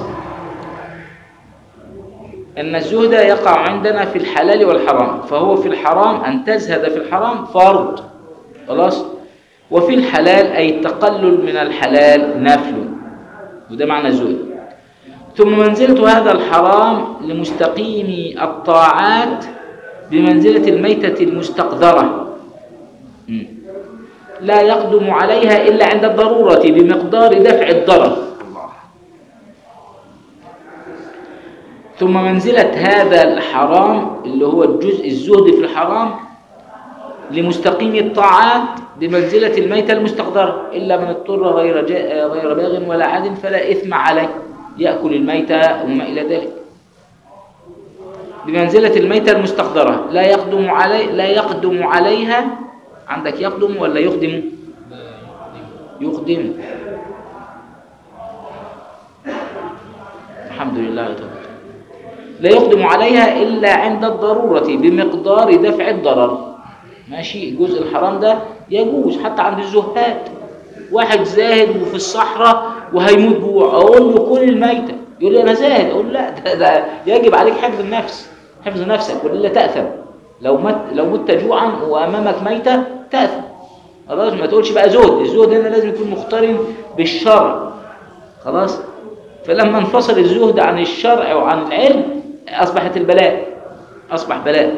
ان الزهد يقع عندنا في الحلال والحرام فهو في الحرام ان تزهد في الحرام فرض خلاص وفي الحلال اي التقلل من الحلال نفل وده معنى الزهد ثم منزلة هذا الحرام لمستقيم الطاعات بمنزلة الميتة المستقذرة م. لا يقدم عليها إلا عند الضرورة بمقدار دفع الضرر ثم منزلة هذا الحرام اللي هو الجزء الزهد في الحرام لمستقيم الطاعات بمنزلة الميتة المستقذرة إلا من اضطر غير جاء غير باغ ولا عاد فلا إثم عليه يأكل الميتة وما إلى ذلك بمنزلة الميتة المستقذرة لا يقدم علي لا يقدم عليها عندك يقدم ولا يقدم يقدم الحمد لله على توبته لا يقدم عليها إلا عند الضرورة بمقدار دفع الضرر ماشي الجزء الحرام ده يجوز حتى عند الزهاد واحد زاهد وفي الصحراء وهيموت جوع اقول له كل الميتة يقول لي انا زاهد اقول له لا ده, ده يجب عليك حفظ النفس حفظ نفسك والا تاثم لو مت لو مت جوعا وامامك ميتة تاثم خلاص ما تقولش بقى زهد الزهد هنا لازم يكون مقترن بالشرع خلاص فلما انفصل الزهد عن الشرع وعن العلم اصبحت البلاء اصبح بلاء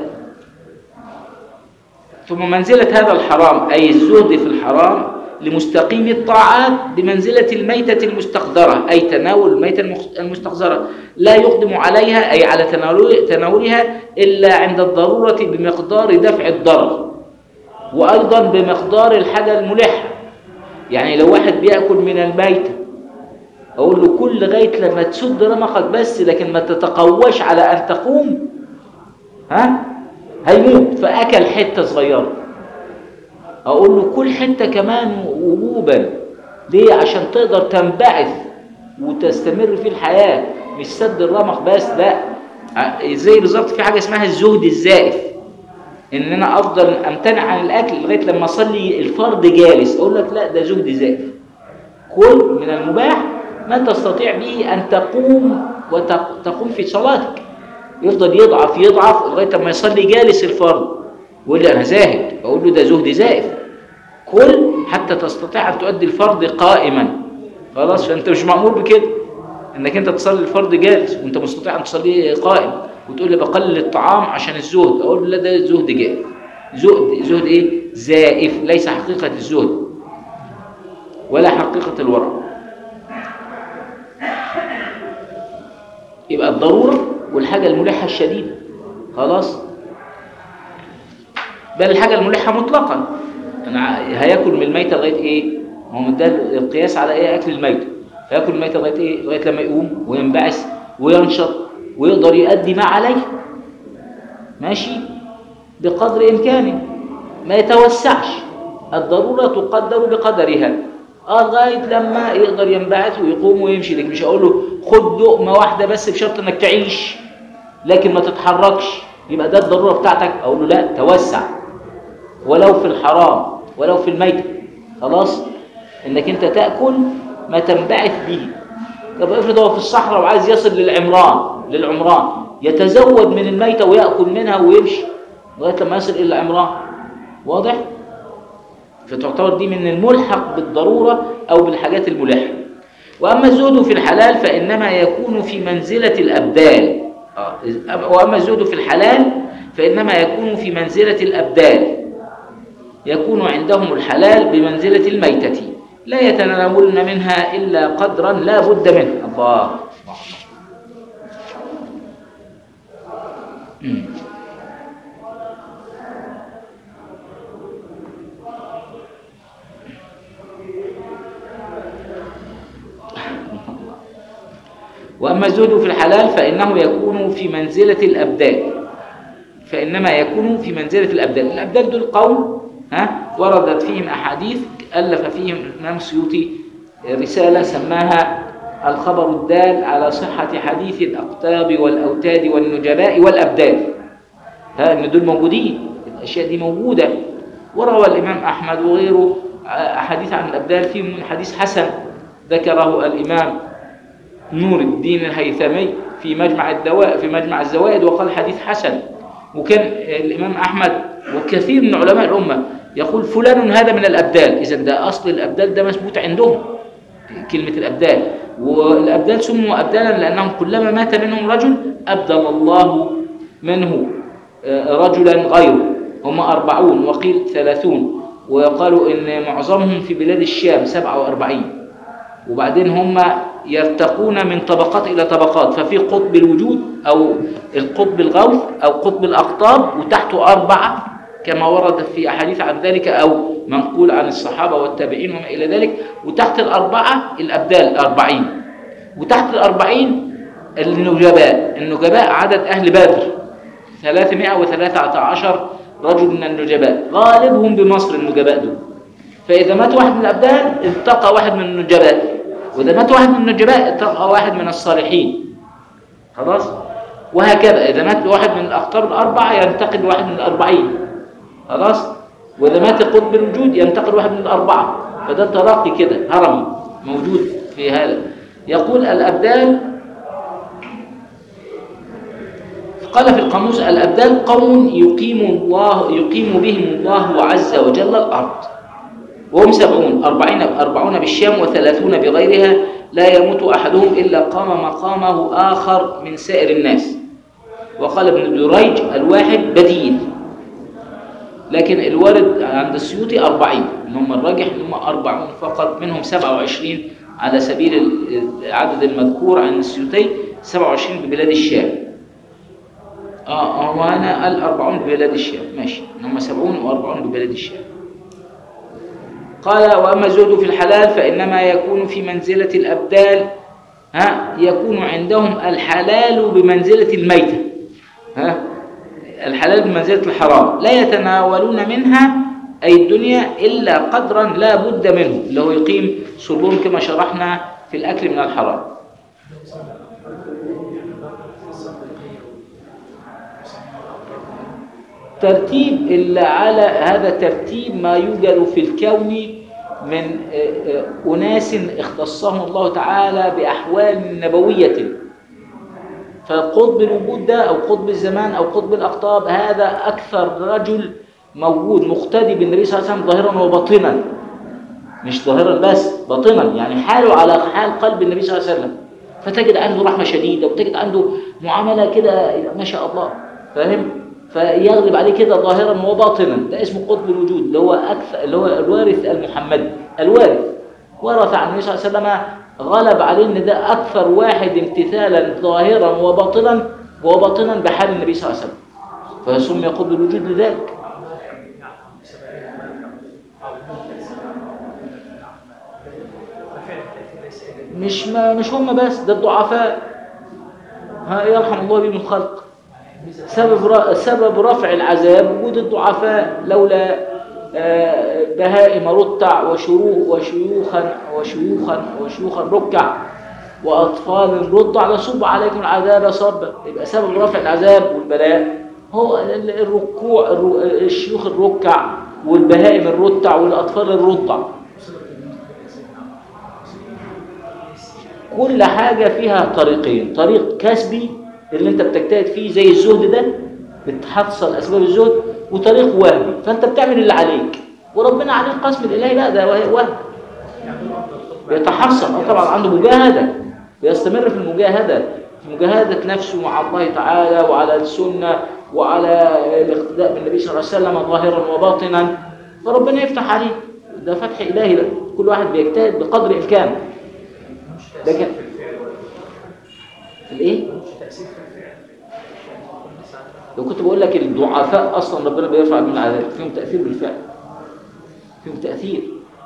ثم منزلة هذا الحرام أي الزهد في الحرام لمستقيم الطاعات بمنزلة الميتة المستقذرة أي تناول الميتة المستقذرة لا يقدم عليها أي على تناولها إلا عند الضرورة بمقدار دفع الضرر وأيضا بمقدار الحاجة الملحة يعني لو واحد بيأكل من الميتة أقول له كل لغاية لما تسد رمقك بس لكن ما تتقواش على أن تقوم ها هيموت فأكل حتة صغيرة أقول له كل حتة كمان وجوبا ليه عشان تقدر تنبعث وتستمر في الحياة مش سد الرمق بس لا زي بالظبط في حاجة اسمها الزهد الزائف ان انا افضل امتنع عن الاكل لغايه لما اصلي الفرض جالس اقول لك لا ده زهد زائف كل من المباح ما تستطيع به ان تقوم وتقوم في صلاتك يفضل يضعف يضعف لغايه لما يصلي جالس الفرض يقول لي انا زاهد اقول له ده زهد زائف كل حتى تستطيع ان تؤدي الفرض قائما خلاص فانت مش مامور بكده انك انت تصلي الفرض جالس وانت مستطيع ان تصليه قائم وتقول لي بقلل الطعام عشان الزهد اقول له لا ده زهد جائف زهد زهد ايه زائف ليس حقيقه الزهد ولا حقيقه الورع يبقى الضروره والحاجه الملحه الشديده خلاص بل الحاجه الملحه مطلقا انا هياكل من الميته لغايه ايه ما هو ده القياس على ايه اكل الميته هياكل الميته لغايه ايه لغايه لما يقوم وينبعث وينشط ويقدر يؤدي ما عليه ماشي بقدر امكانه ما يتوسعش الضرورة تقدر بقدرها اه لغاية لما يقدر ينبعث ويقوم ويمشي لك مش هقول له خد لقمة واحدة بس بشرط انك تعيش لكن ما تتحركش يبقى ده الضرورة بتاعتك اقول له لا توسع ولو في الحرام ولو في الميت خلاص انك انت تأكل ما تنبعث به طب افرض هو في الصحراء وعايز يصل للعمران للعمران يتزود من الميتة ويأكل منها ويمشي لغاية لما يصل إلى العمران واضح؟ فتعتبر دي من الملحق بالضرورة أو بالحاجات الملحة وأما الزهد في الحلال فإنما يكون في منزلة الأبدال آه، وأما الزهد في الحلال فإنما يكون في منزلة الأبدال يكون عندهم الحلال بمنزلة الميتة لا يتناولن منها إلا قدرا لا بد منه الله مم. وأما الزهد في الحلال فإنه يكون في منزلة الأبدال فإنما يكون في منزلة الأبدال الأبدال دول قوم ها وردت فيهم أحاديث ألف فيهم الإمام السيوطي رسالة سماها الخبر الدال على صحة حديث الأقطاب والأوتاد والنجباء والأبدال ها إن دول موجودين الأشياء دي موجودة وروى الإمام أحمد وغيره أحاديث عن الأبدال فيهم من حديث حسن ذكره الإمام نور الدين الهيثمي في مجمع الدواء في مجمع الزوائد وقال حديث حسن وكان الإمام أحمد وكثير من علماء الأمة يقول فلان هذا من الأبدال إذا ده أصل الأبدال ده مثبوت عندهم كلمة الأبدال والأبدال سموا أبدالا لأنهم كلما مات منهم رجل أبدل الله منه رجلا غيره هم أربعون وقيل ثلاثون وقالوا إن معظمهم في بلاد الشام سبعة وأربعين وبعدين هم يرتقون من طبقات إلى طبقات ففي قطب الوجود أو القطب الغوث أو قطب الأقطاب وتحته أربعة كما ورد في أحاديث عن ذلك أو منقول عن الصحابة والتابعين وما إلى ذلك وتحت الأربعة الأبدال الأربعين وتحت الأربعين النجباء النجباء عدد أهل بدر 313 رجل من النجباء غالبهم بمصر النجباء دول فإذا مات واحد من الأبدال التقى واحد من النجباء وإذا مات واحد من النجباء التقى واحد من الصالحين خلاص وهكذا إذا مات واحد من الأخطار الأربعة ينتقل واحد من الأربعين خلاص وإذا مات قطب الوجود ينتقل واحد من الأربعة فده ترقي كده هرمي موجود في هذا يقول الأبدال قال في القاموس الأبدال قوم يقيم الله يقيم بهم الله عز وجل الأرض وهم سبعون أربعين أربعون بالشام وثلاثون بغيرها لا يموت أحدهم إلا قام مقامه آخر من سائر الناس وقال ابن دريج الواحد بديل لكن الوارد عند السيوطي أربعين هم الراجح هم أربعون فقط منهم سبعة وعشرين على سبيل العدد المذكور عن السيوطي سبعة وعشرين ببلاد الشام آه هو أنا قال أربعون ببلاد الشام ماشي هم سبعون وأربعون ببلاد الشام قال وأما الزهد في الحلال فإنما يكون في منزلة الأبدال ها يكون عندهم الحلال بمنزلة الميتة ها الحلال بمنزلة الحرام لا يتناولون منها أي الدنيا إلا قدرا لا بد منه اللي هو يقيم صلبهم كما شرحنا في الأكل من الحرام ترتيب اللي على هذا ترتيب ما يوجد في الكون من أناس اختصهم الله تعالى بأحوال نبوية فقطب الوجود ده أو قطب الزمان أو قطب الأقطاب هذا أكثر رجل موجود مقتدي بالنبي صلى الله عليه وسلم ظاهرا وباطنا مش ظاهرا بس باطنا يعني حاله على حال قلب النبي صلى الله عليه وسلم فتجد عنده رحمة شديدة وتجد عنده معاملة كده ما شاء الله فاهم فيغلب عليه كده ظاهرا وباطنا ده اسمه قطب الوجود اللي هو أكثر اللي هو الوارث المحمدي الوارث ورث عن النبي صلى الله عليه وسلم غلب عليه ان ده اكثر واحد امتثالا ظاهرا وباطنا وباطنا بحال النبي صلى الله عليه وسلم فسمي قطب الوجود لذلك مش ما مش هم بس ده الضعفاء ها يرحم الله بهم الخلق سبب سبب رفع العذاب وجود الضعفاء لولا آه، بهائم رتع وشروخ وشيوخا وشيوخا وشيوخا ركع وأطفال رضع لصب عليكم العذاب صبا يبقى سبب رفع العذاب والبلاء هو ال- الركوع الر- الشيوخ الركع والبهائم الرتع والأطفال الرضع كل حاجة فيها طريقين طريق كسبي اللي انت بتجتهد فيه زي الزهد ده بتحصل أسباب الزهد وطريق وهمي فانت بتعمل اللي عليك وربنا عليه القسم الإلهي لا ده وه- وهم بيتحصل اه طبعا عنده مجاهدة بيستمر في المجاهدة في مجاهدة نفسه مع الله تعالى وعلى السنة وعلى الاقتداء بالنبي صلى الله عليه وسلم ظاهرا وباطنا فربنا يفتح عليه ده فتح إلهي ده كل واحد بيجتهد بقدر إمكانه لكن في الايه لو كنت بقول لك الضعفاء اصلا ربنا بيرفع من العذاب فيهم تاثير بالفعل فيهم تاثير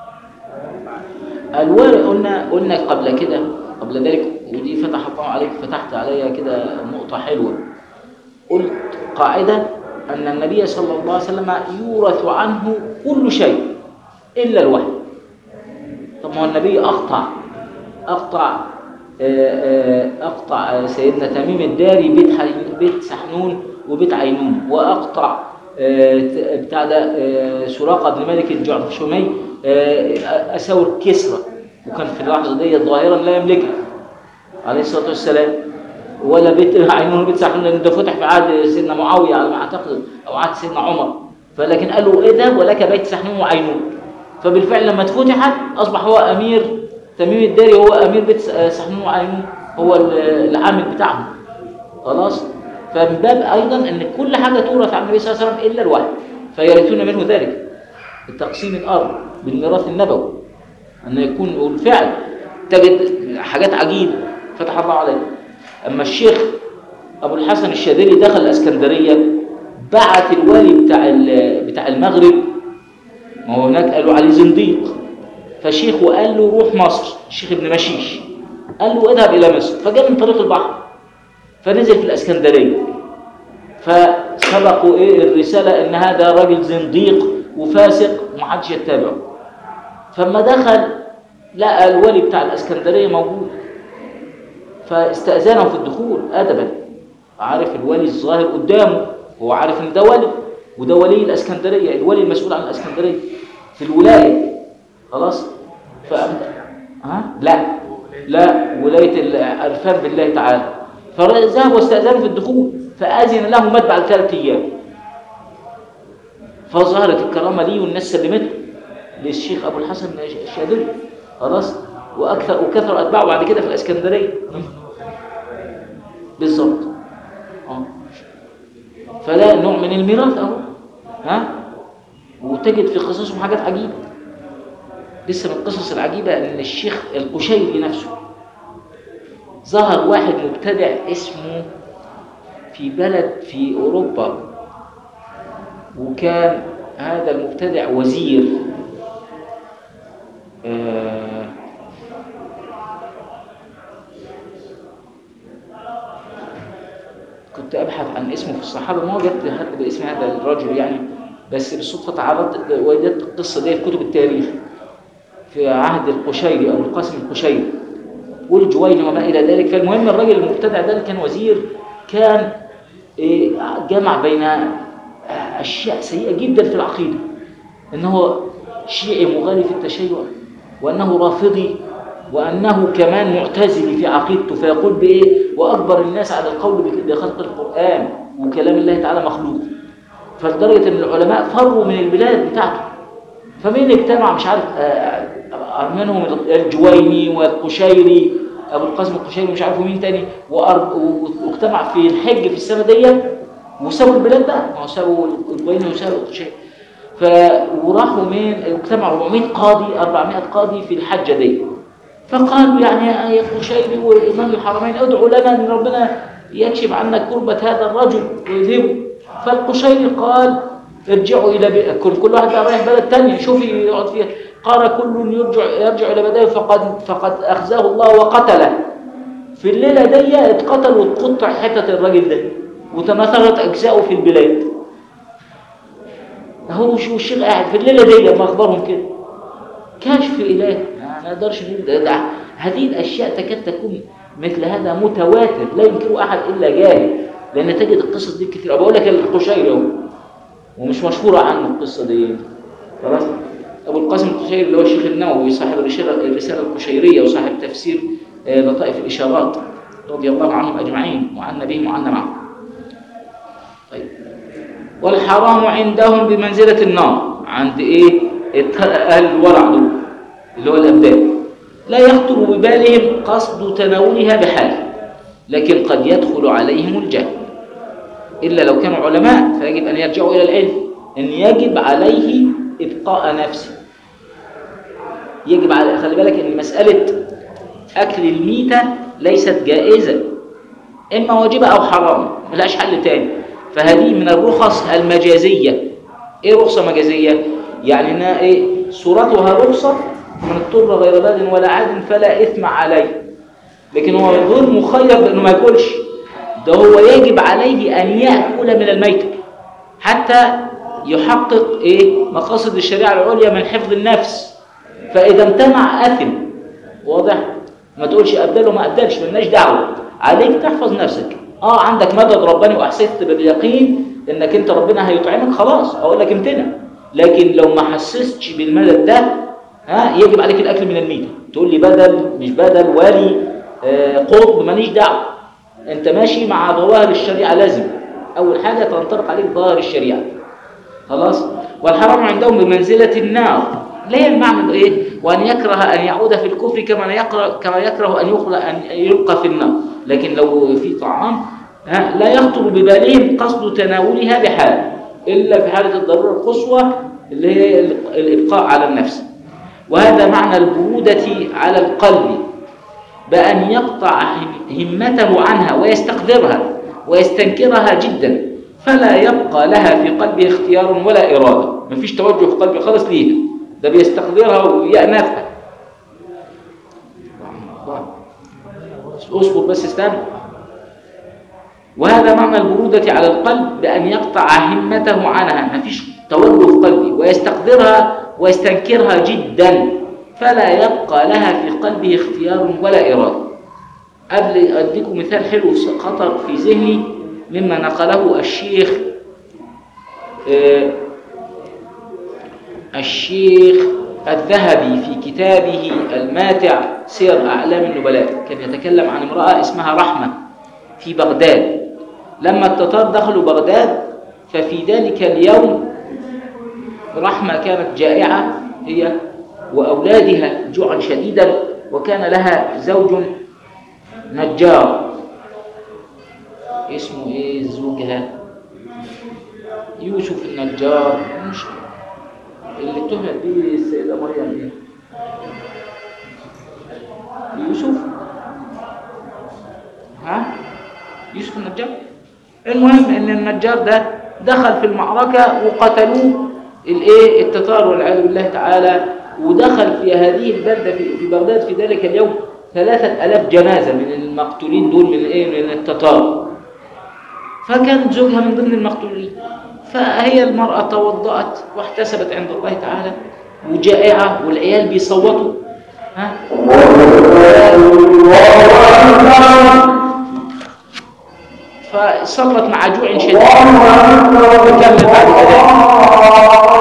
الورق قلنا قلنا قبل كده قبل ذلك ودي فتح الله عليك فتحت عليا كده نقطه حلوه قلت قاعده ان النبي صلى الله عليه وسلم يورث عنه كل شيء الا الوحي طب ما هو النبي اقطع اقطع آه، آه، اقطع آه، سيدنا تميم الداري بيت حي- بيت سحنون وبيت عينون واقطع آه، ت- بتاع ده آه، سراقه بن مالك الجعشمي آه، اساور كسرى وكان في اللحظه دي ظاهرا لا يملكها عليه الصلاه والسلام ولا بيت عينون وبيت سحنون لان ده فتح في عهد سيدنا معاويه على ما اعتقد او عهد سيدنا عمر فلكن قالوا ايه ده ولك بيت سحنون وعينون فبالفعل لما اتفتحت اصبح هو امير تميم الداري هو امير بيت سحنون وعينون هو ال- العامل بتاعهم خلاص فمن باب ايضا ان كل حاجه تورث عن النبي صلى الله عليه وسلم الا الوحي فيرثون منه ذلك التقسيم الارض بالميراث النبوي ان يكون والفعل تجد حاجات عجيبه فتح الله عليه اما الشيخ ابو الحسن الشاذلي دخل الاسكندريه بعت الوالي بتاع ال- بتاع المغرب ما هو هناك قالوا عليه زنديق فشيخه قال له روح مصر الشيخ ابن مشيش قال له اذهب الى مصر فجاء من طريق البحر فنزل في الاسكندريه فسبقوا ايه الرساله ان هذا راجل زنديق وفاسق ومحدش يتبعه فما دخل لقى الولي بتاع الاسكندريه موجود فاستاذنه في الدخول ادبا عارف الولي الظاهر قدامه هو عارف ان ده ولي وده ولي الاسكندريه الولي المسؤول عن الاسكندريه في الولايه خلاص ف ها لا لا ولايه العرفان بالله تعالى فذهب واستاذنه في الدخول فاذن له متبع الثلاث ايام فظهرت الكرامه ليه والناس سلمته للشيخ ابو الحسن الشاذلي خلاص واكثر وكثر اتباعه بعد كده في الاسكندريه بالظبط اه فده نوع من الميراث اهو ها وتجد في قصصهم حاجات عجيبه لسه من القصص العجيبه ان الشيخ القشيري نفسه ظهر واحد مبتدع اسمه في بلد في اوروبا وكان هذا المبتدع وزير آه كنت ابحث عن اسمه في الصحابه ما وجدت حد باسم هذا الرجل يعني بس بالصدفه تعرضت وجدت القصه دي في كتب التاريخ في عهد القشيري او القاسم القشيري والجويني وما الى ذلك فالمهم الراجل المبتدع ده اللي كان وزير كان إيه، جمع بين اشياء سيئه جدا في العقيده انه شيعي مغالي في التشيع وانه رافضي وانه كمان معتزلي في عقيدته فيقول بايه واكبر الناس على القول بخلق القران وكلام الله تعالى مخلوق فلدرجه ان العلماء فروا من البلاد بتاعته فمين اجتمع مش عارف آه، آه، منهم الجويني والقشيري ابو القاسم القشيري مش عارف مين تاني وأر- و- واجتمع في الحج في السنه دي وسابوا البلاد بقى ما هو سابوا الجويني وسابوا القشيري ف وراحوا من اجتمعوا 400 قاضي 400 قاضي في الحجه دي فقالوا يعني يا قشيري وامام الحرمين ادعوا لنا ان ربنا يكشف عنا كربة هذا الرجل ويذهبه فالقشيري قال ارجعوا الى بي... كل كل واحد بقى رايح بلد ثانيه شوفي يقعد فيها قال كل يرجع يرجع الى بلده فقد فقد اخزاه الله وقتله في الليله دي اتقتل واتقطع حتت الراجل ده وتناثرت اجزاؤه في البلاد هو شو الشيخ قاعد في الليله دي لما اخبرهم كده كشف اله ما نقدرش نقول ده, ده هذه الاشياء تكاد تكون مثل هذا متواتر لا ينكره احد الا جاهل لان تجد القصص دي كتير بقول لك القشيري اهو ومش مشهوره عنه القصه دي خلاص ابو القاسم القشيري اللي هو الشيخ النووي صاحب الرساله الرساله القشيريه وصاحب تفسير آه، لطائف الاشارات رضي الله عنهم اجمعين وعنا بهم وعنا معهم طيب والحرام عندهم بمنزله النار عند ايه الت- اهل الورع دول اللي هو الابدان لا يخطر ببالهم قصد تناولها بحال لكن قد يدخل عليهم الجهل إلا لو كانوا علماء فيجب أن يرجعوا إلى العلم أن يجب عليه إبقاء نفسه يجب على خلي بالك أن مسألة أكل الميتة ليست جائزة إما واجبة أو حرام ملهاش حل تاني فهذه من الرخص المجازية إيه رخصة مجازية؟ يعني إنها إيه صورتها رخصة من اضطر غير باد ولا عاد فلا إثم عليه لكن هو غير مخير بأنه ما ياكلش ده هو يجب عليه أن يأكل من الميتة حتى يحقق إيه مقاصد الشريعة العليا من حفظ النفس فإذا امتنع أثم واضح ما تقولش أبدله ما أبدلش ملناش دعوة عليك تحفظ نفسك آه عندك مدد رباني وأحسست باليقين إنك أنت ربنا هيطعمك خلاص أقول لك امتنع لكن لو ما حسستش بالمدد ده ها يجب عليك الأكل من الميتة تقول لي بدل مش بدل ولي آه قطب ماليش دعوة انت ماشي مع ظواهر الشريعة لازم اول حاجة تنطبق عليك ظواهر الشريعة خلاص والحرام عندهم بمنزلة النار لا هي المعنى ايه وان يكره ان يعود في الكفر كما يكره كما يكره ان يخلق ان يلقى في النار لكن لو في طعام ها لا يخطر ببالهم قصد تناولها بحال الا في حالة الضرورة القصوى اللي هي الابقاء على النفس وهذا معنى البرودة على القلب بأن يقطع همته عنها ويستقدرها ويستنكرها جدا فلا يبقى لها في قلبه اختيار ولا إرادة مفيش توجه في قلبه خالص ليها ده بيستقدرها ويأنفها اصبر بس استنى وهذا معنى البرودة على القلب بأن يقطع همته عنها مفيش توجه في قلبه ويستقدرها ويستنكرها جدا فلا يبقى لها في قلبه اختيار ولا إرادة قبل أديكم مثال حلو خطر في ذهني مما نقله الشيخ آه الشيخ الذهبي في كتابه الماتع سير أعلام النبلاء كان يتكلم عن امرأة اسمها رحمة في بغداد لما التتار دخلوا بغداد ففي ذلك اليوم رحمة كانت جائعة هي وأولادها جوعا شديدا وكان لها زوج نجار اسمه ايه زوجها يوسف النجار مش اللي اتهمت بيه السيدة مريم ايه يوسف ها يوسف النجار المهم ان النجار ده دخل في المعركة وقتلوه الايه التتار والعياذ بالله تعالى ودخل في هذه البلدة في, في بغداد في ذلك اليوم ثلاثة ألاف جنازة من المقتولين دول من ايه من التتار فكان زوجها من ضمن المقتولين فهي المرأة توضأت واحتسبت عند الله تعالى وجائعة والعيال بيصوتوا ها فصلت مع جوع شديد وكمل بعد ذلك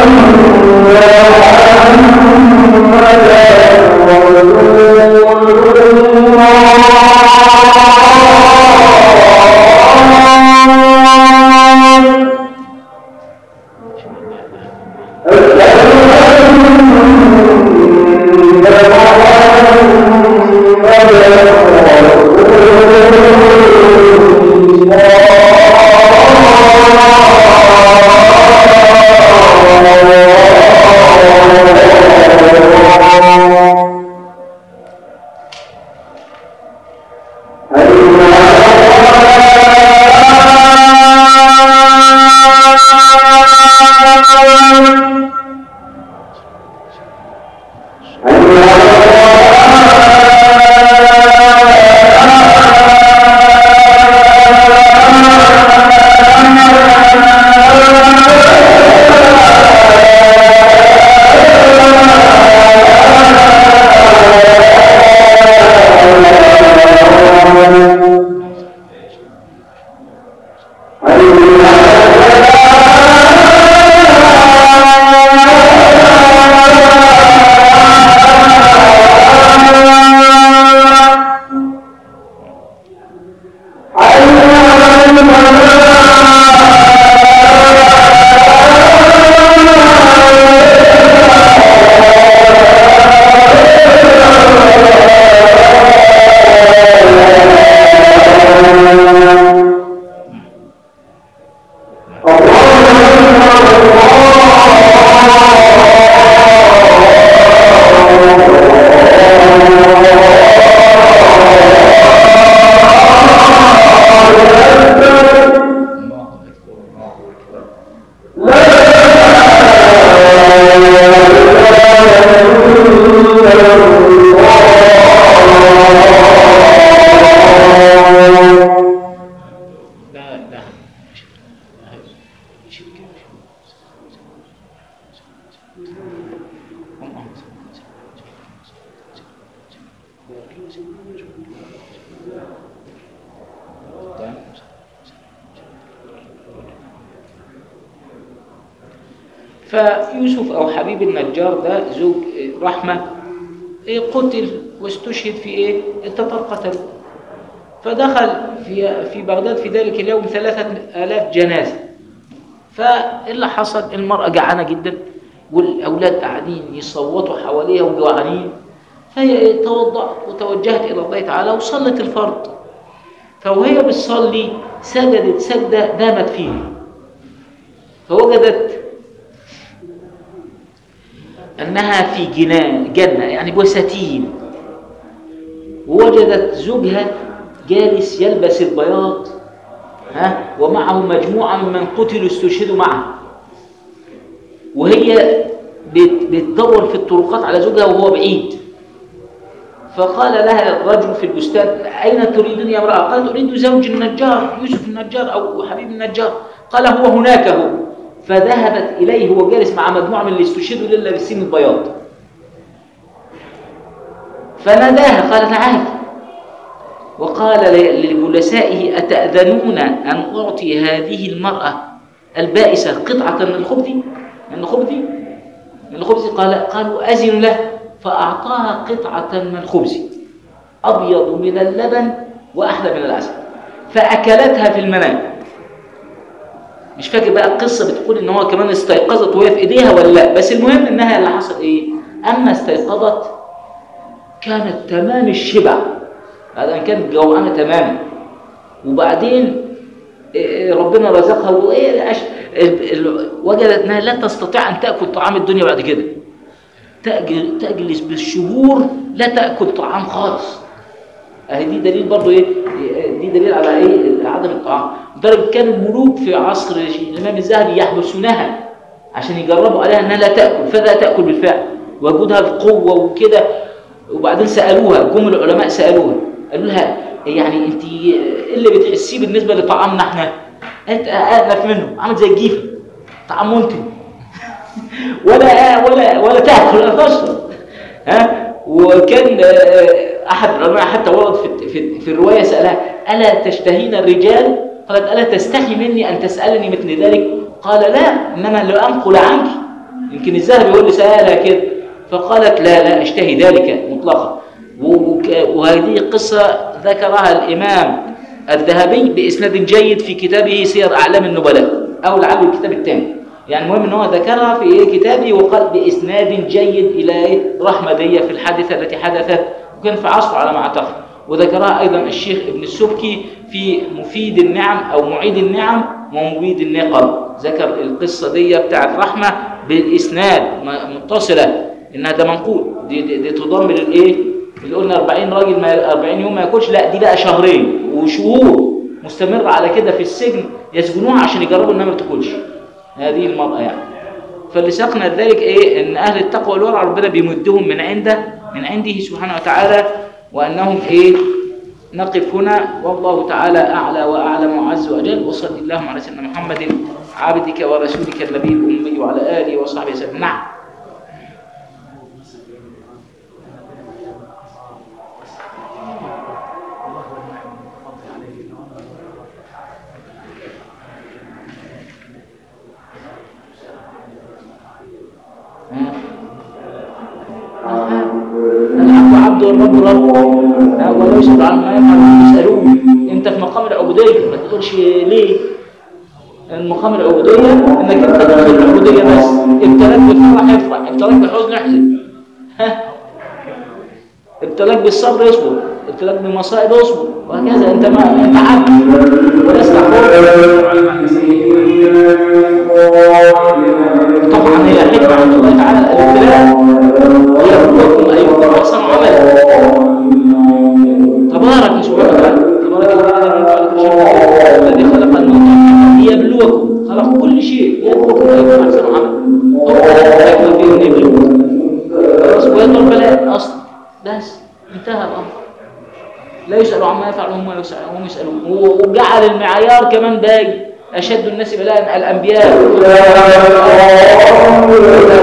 أشهد أن محمدا رسول الله لا لا فيوسف أو حبيب النجار ده زوج رحمة إيه، قتل واستشهد في إيه؟ التتار قتلوه فدخل في في بغداد في ذلك اليوم ثلاثة آلاف جنازة فاللي حصل المرأة جعانة جدا والأولاد قاعدين يصوتوا حواليها وجوعانين فهي توضأت وتوجهت إلى الله تعالى وصلت الفرض فوهي بتصلي سجدت سجدة نامت فيها فوجدت أنها في جنان جنة يعني بساتين ووجدت زوجها جالس يلبس البياض ها ومعه مجموعة ممن قتلوا استشهدوا معه وهي بت- بتدور في الطرقات على زوجها وهو بعيد فقال لها الرجل في البستان أين تريدون يا امرأة؟ قالت أريد زوج النجار يوسف النجار أو حبيب النجار قال هو هناك هو فذهبت إليه هو جالس مع مجموعة من اللي استشهدوا لله بالسين البياض فناداها قال تعالي وقال ل- لجلسائه أتأذنون أن أعطي هذه المرأة البائسة قطعة من الخبز من الخبز من الخبز قال قالوا أذن له فأعطاها قطعة من الخبز أبيض من اللبن وأحلى من العسل فأكلتها في المنام مش فاكر بقى القصة بتقول إن هو كمان استيقظت وهي في إيديها ولا لا بس المهم إنها اللي حصل إيه أما استيقظت كانت تمام الشبع بعد أن كانت جوعانة تماما وبعدين إيه، ربنا رزقها وإيه عش- ال- ال- وجدت أنها لا تستطيع أن تأكل طعام الدنيا بعد كده تأجل تجلس بالشهور لا تأكل طعام خالص اهي دي دليل برضو ايه دي دليل على ايه عدم الطعام لدرجه كان الملوك في عصر الامام الذهبي يحبسونها عشان يجربوا عليها انها لا تاكل فلا تاكل بالفعل وجودها بقوه وكده وبعدين سالوها جم العلماء سالوها قالوا لها يعني انت ايه اللي بتحسيه بالنسبه لطعامنا احنا قالت اقرف منه عامل زي الجيفه طعام منتن ولا ولا ولا تاكل ولا تشرب ها وكان آه، احد العلماء حتى ورد في في, في الروايه سالها الا تشتهين الرجال قالت الا تستحي مني ان تسالني مثل ذلك قال لا انما لانقل عنك يمكن الذهبي هو اللي سالها كده فقالت لا لا اشتهي ذلك مطلقا وك- وهذه قصه ذكرها الإمام الذهبي بإسناد جيد في كتابه سير أعلام النبلاء أو لعله الكتاب الثاني يعني المهم ان هو ذكرها في إيه كتابه وقال بإسناد جيد إلى إيه رحمدية في الحادثة التي حدثت وكان في عصره على ما أعتقد وذكرها أيضا الشيخ ابن السبكي في مفيد النعم أو معيد النعم ومبيد النقم ذكر القصة دي بتاع الرحمة بالإسناد م- متصلة إنها ده منقول دي, دي, دي تضم للإيه اللي قلنا 40 راجل ما 40 يوم ما ياكلش لا دي بقى شهرين وشهور مستمرة على كده في السجن يسجنوها عشان يجربوا انها ما بتاكلش هذه المرأة يعني فاللي ساقنا ذلك ايه ان اهل التقوى والورع ربنا بيمدهم من عنده من عنده سبحانه وتعالى وانهم ايه نقف هنا والله تعالى اعلى واعلم وعز واجل وصلى اللهم على سيدنا محمد عبدك ورسولك النبي الامي وعلى اله وصحبه وسلم نعم العبد عبد والرب رب ها، ولا يسأل عن ما يفعل وهم يسألوه انت في مقام العبودية ما تقولش ليه المقام العبودية انك انت تدخل العبودية بس ابتلاك بالفرح يفرح ابتلاك بالحزن يحزن ها ابتلاك بالصبر يصبر ابتلاك بالمصائب يصبر وهكذا انت ما انت عبد ولست حر طبعا هي حكمة عند الله تعالى الابتلاء ليبلوكم أيكم أحسن عملا تبارك سبحانه وتعالى تبارك الذي خلق الموت والحياة ليبلوكم خلق كل شيء ليبلوكم أيكم أحسن عملا هو حكمة فيه إنه يبلوكم خلاص ويطلب البلاء أصلا بس انتهى الأمر لا يسأل عما يفعل وهم يسألون هم يسألون وجعل المعيار كمان باقي أشد الناس بلاء الأنبياء